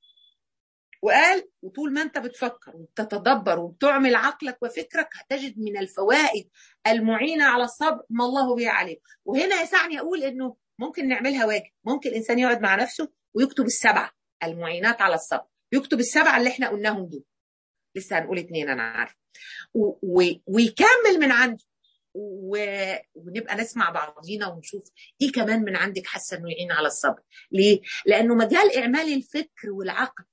S1: وقال وطول ما انت بتفكر وبتتدبر وبتعمل عقلك وفكرك هتجد من الفوائد المعينه على الصبر ما الله به عليه وهنا يسعني اقول انه ممكن نعملها واجب ممكن الانسان يقعد مع نفسه ويكتب السبعه المعينات على الصبر يكتب السبعه اللي احنا قلناهم دول لسه هنقول اتنين انا عارف ويكمل من عنده و... ونبقى نسمع بعضينا ونشوف ايه كمان من عندك حاسه انه يعين على الصبر ليه لانه مجال اعمال الفكر والعقل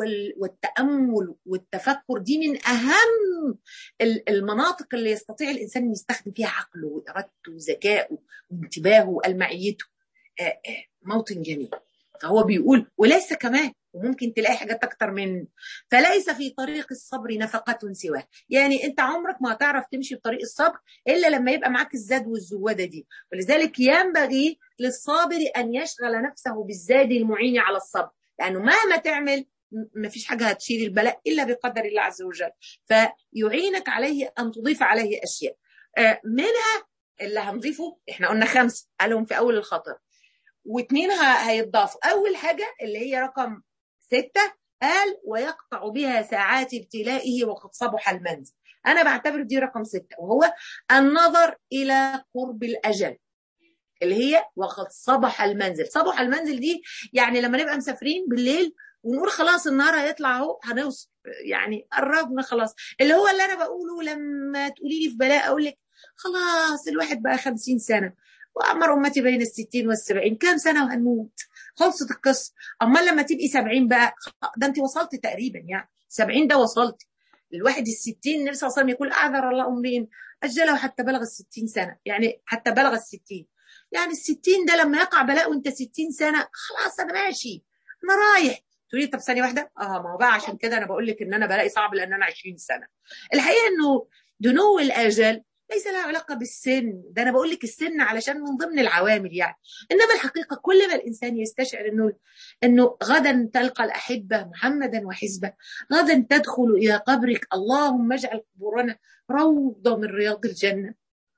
S1: والتامل والتفكر دي من اهم المناطق اللي يستطيع الانسان ان يستخدم فيها عقله وارادته وذكائه وانتباهه والمعيته موطن جميل فهو بيقول وليس كمان وممكن تلاقي حاجات اكتر من فليس في طريق الصبر نفقة سواه يعني انت عمرك ما هتعرف تمشي بطريق الصبر الا لما يبقى معاك الزاد والزوادة دي ولذلك ينبغي للصابر ان يشغل نفسه بالزاد المعين على الصبر لانه مهما تعمل ما فيش حاجة هتشيل البلاء إلا بقدر الله عز وجل فيعينك عليه أن تضيف عليه أشياء منها اللي هنضيفه احنا قلنا خمسة قالهم في أول الخطر واثنين هيتضافوا أول حاجة اللي هي رقم ستة قال ويقطع بها ساعات ابتلائه وقد صبح المنزل أنا بعتبر دي رقم ستة وهو النظر إلى قرب الأجل اللي هي وقد صبح المنزل صبح المنزل دي يعني لما نبقى مسافرين بالليل ونقول خلاص النهار هيطلع اهو هنوصل يعني قربنا خلاص اللي هو اللي انا بقوله لما تقولي لي في بلاء اقول لك خلاص الواحد بقى خمسين سنه وأمر أمتي بين الستين والسبعين كام سنة وهنموت خلصت القصة أما لما تبقي سبعين بقى ده أنت وصلت تقريبا يعني سبعين ده وصلت الواحد الستين النبي صلى الله عليه وسلم يقول أعذر الله أمرين أجله حتى بلغ الستين سنة يعني حتى بلغ الستين يعني الستين ده لما يقع بلاء وانت ستين سنة خلاص أنا ماشي أنا رايح تقولي طب ثانيه واحده اه ما هو بقى عشان كده انا بقول لك ان انا بلاقي صعب لان انا 20 سنه الحقيقه انه دنو الاجل ليس لها علاقه بالسن ده انا بقول لك السن علشان من ضمن العوامل يعني انما الحقيقه كل ما الانسان يستشعر انه انه غدا تلقى الاحبه محمدا وحزبه غدا تدخل الى قبرك اللهم اجعل قبورنا روضه من رياض الجنه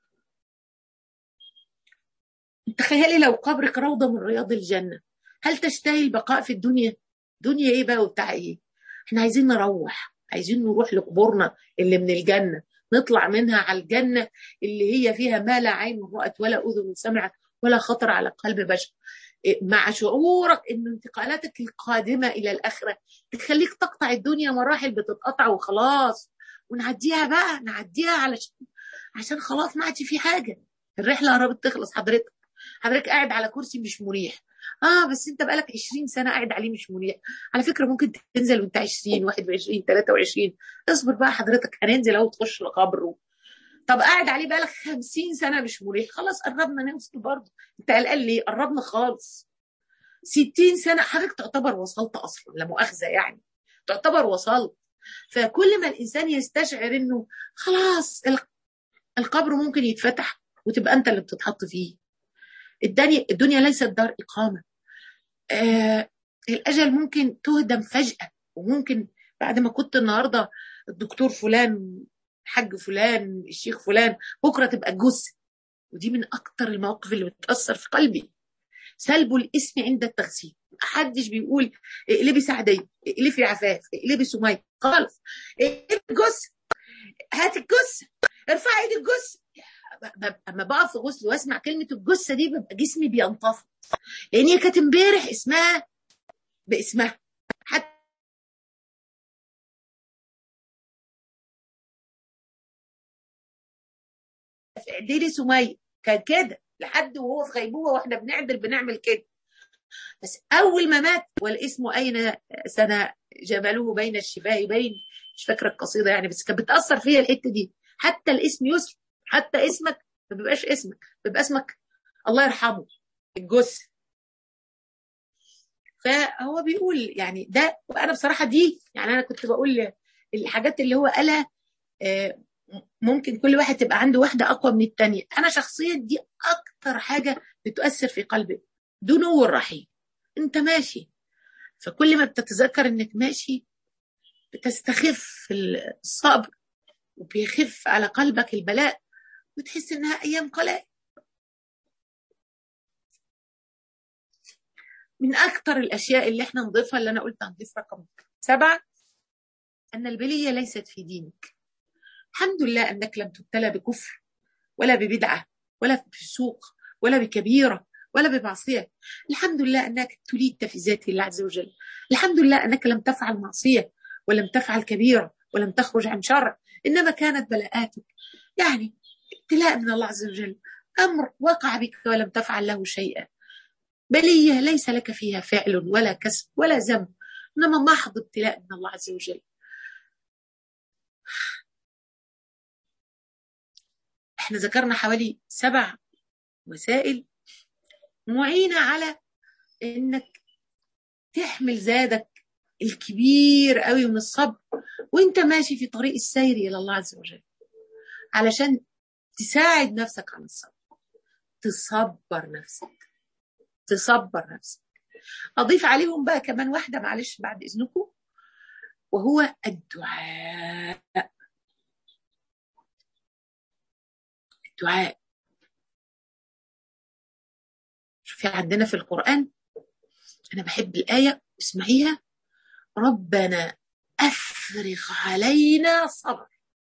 S1: تخيلي لو قبرك روضه من رياض الجنه هل تشتهي البقاء في الدنيا دنيا ايه بقى وبتاع ايه احنا عايزين نروح عايزين نروح لقبورنا اللي من الجنه نطلع منها على الجنة اللي هي فيها ما لا عين رأت ولا أذن سمعت ولا خطر على قلب بشر مع شعورك ان انتقالاتك القادمه الى الاخره تخليك تقطع الدنيا مراحل بتتقطع وخلاص ونعديها بقى نعديها علشان عشان خلاص ما عادش في حاجه الرحله قربت تخلص حضرتك حضرتك قاعد على كرسي مش مريح اه بس انت بقالك 20 سنه قاعد عليه مش مريح على فكره ممكن تنزل وانت 20 21 23 اصبر بقى حضرتك هننزل اهو تخش القبر طب قاعد عليه بقالك 50 سنه مش مريح خلاص قربنا نوصل برضه انت قلقان ليه قربنا خالص 60 سنه حضرتك تعتبر وصلت اصلا لا مؤاخذه يعني تعتبر وصلت فكل ما الانسان يستشعر انه خلاص القبر ممكن يتفتح وتبقى انت اللي بتتحط فيه الدنيا الدنيا ليست دار اقامه آه الاجل ممكن تهدم فجاه وممكن بعد ما كنت النهارده الدكتور فلان الحاج فلان الشيخ فلان بكره تبقى جثه ودي من اكتر المواقف اللي بتاثر في قلبي سلب الاسم عند التغسيل محدش بيقول اقلبي سعديه اقلبي عفاف اقلبي سميه خالص اقلبي الجثه هات الجثه ارفعي ايد الجثه اما بقف في غسل واسمع كلمه الجثه دي ببقى جسمي بينتفض لان هي كانت امبارح اسمها باسمها حتى في اعدادي سميه كان كده لحد وهو في غيبوبه واحنا بنعدل بنعمل كده بس اول ما مات والاسم اين سنة جبلوه بين الشفاه بين مش فاكره القصيده يعني بس كانت بتاثر فيا الحته دي حتى الاسم يسر حتى اسمك ما بيبقاش اسمك بيبقى اسمك الله يرحمه الجث فهو بيقول يعني ده وانا بصراحه دي يعني انا كنت بقول الحاجات اللي هو قالها ممكن كل واحد تبقى عنده واحده اقوى من الثانيه انا شخصيا دي اكتر حاجه بتؤثر في قلبي دنو الرحيم انت ماشي فكل ما بتتذكر انك ماشي بتستخف الصبر وبيخف على قلبك البلاء وتحس انها ايام قلائل من اكثر الاشياء اللي احنا نضيفها اللي انا قلت هنضيف رقم سبعه ان البليه ليست في دينك الحمد لله انك لم تبتلى بكفر ولا ببدعه ولا بفسوق ولا بكبيره ولا بمعصيه الحمد لله انك ابتليت في ذات الله عز وجل الحمد لله انك لم تفعل معصيه ولم تفعل كبيره ولم تخرج عن شرع انما كانت بلاءاتك يعني ابتلاء من الله عز وجل امر وقع بك ولم تفعل له شيئا بليه ليس لك فيها فعل ولا كسب ولا ذنب انما محض ابتلاء من الله عز وجل احنا ذكرنا حوالي سبع وسائل معينة على انك تحمل زادك الكبير قوي من الصبر وانت ماشي في طريق السير الى الله عز وجل علشان تساعد نفسك على الصبر تصبر نفسك تصبر نفسك اضيف عليهم بقى كمان واحده معلش بعد اذنكم وهو الدعاء الدعاء شوفي عندنا في القرآن أنا بحب الآية اسمعيها ربنا أفرغ علينا صبر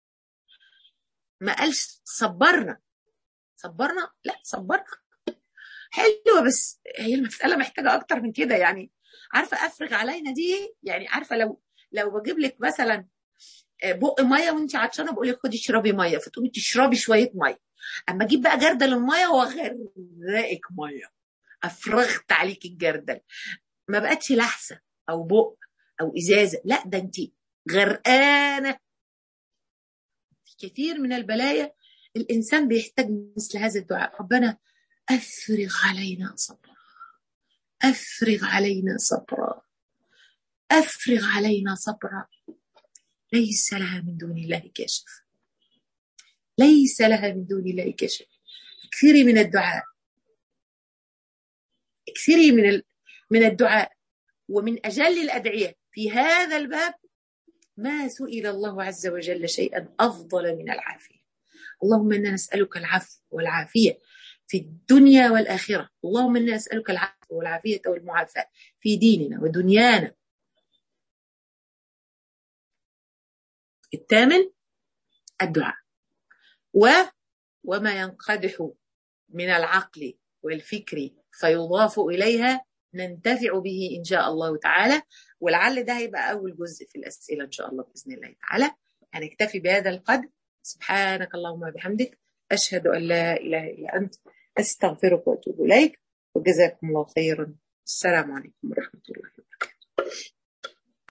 S1: ما قالش صبرنا صبرنا لا صبرنا حلوة بس هي المسألة محتاجة أكتر من كده يعني عارفة أفرغ علينا دي يعني عارفة لو لو بجيب لك مثلا بق ميه وانت عطشانه بقول لك خدي اشربي ميه فتقومي تشربي شويه ميه اما اجيب بقى جردل الميه واغرقك ميه افرغت عليك الجردل ما بقتش لحسه او بق او ازازه لا ده انت غرقانه في كثير من البلايا الانسان بيحتاج مثل هذا الدعاء ربنا افرغ علينا صبرا افرغ علينا صبرا افرغ علينا صبرا ليس لها من دون الله كاشف ليس لها من دون الله كاشف اكثري من الدعاء اكثري من من الدعاء ومن اجل الادعيه في هذا الباب ما سئل الله عز وجل شيئا افضل من العافيه اللهم انا نسالك العفو والعافيه في الدنيا والاخره اللهم انا نسالك العفو والعافيه والمعافاه في ديننا ودنيانا الثامن الدعاء و وما ينقدح من العقل والفكر فيضاف إليها ننتفع به إن شاء الله تعالى ولعل ده هيبقى أول جزء في الأسئلة إن شاء الله بإذن الله تعالى هنكتفي بهذا القدر سبحانك اللهم وبحمدك أشهد أن لا إله إلا أنت أستغفرك وأتوب إليك وجزاكم الله خيرا السلام عليكم ورحمة الله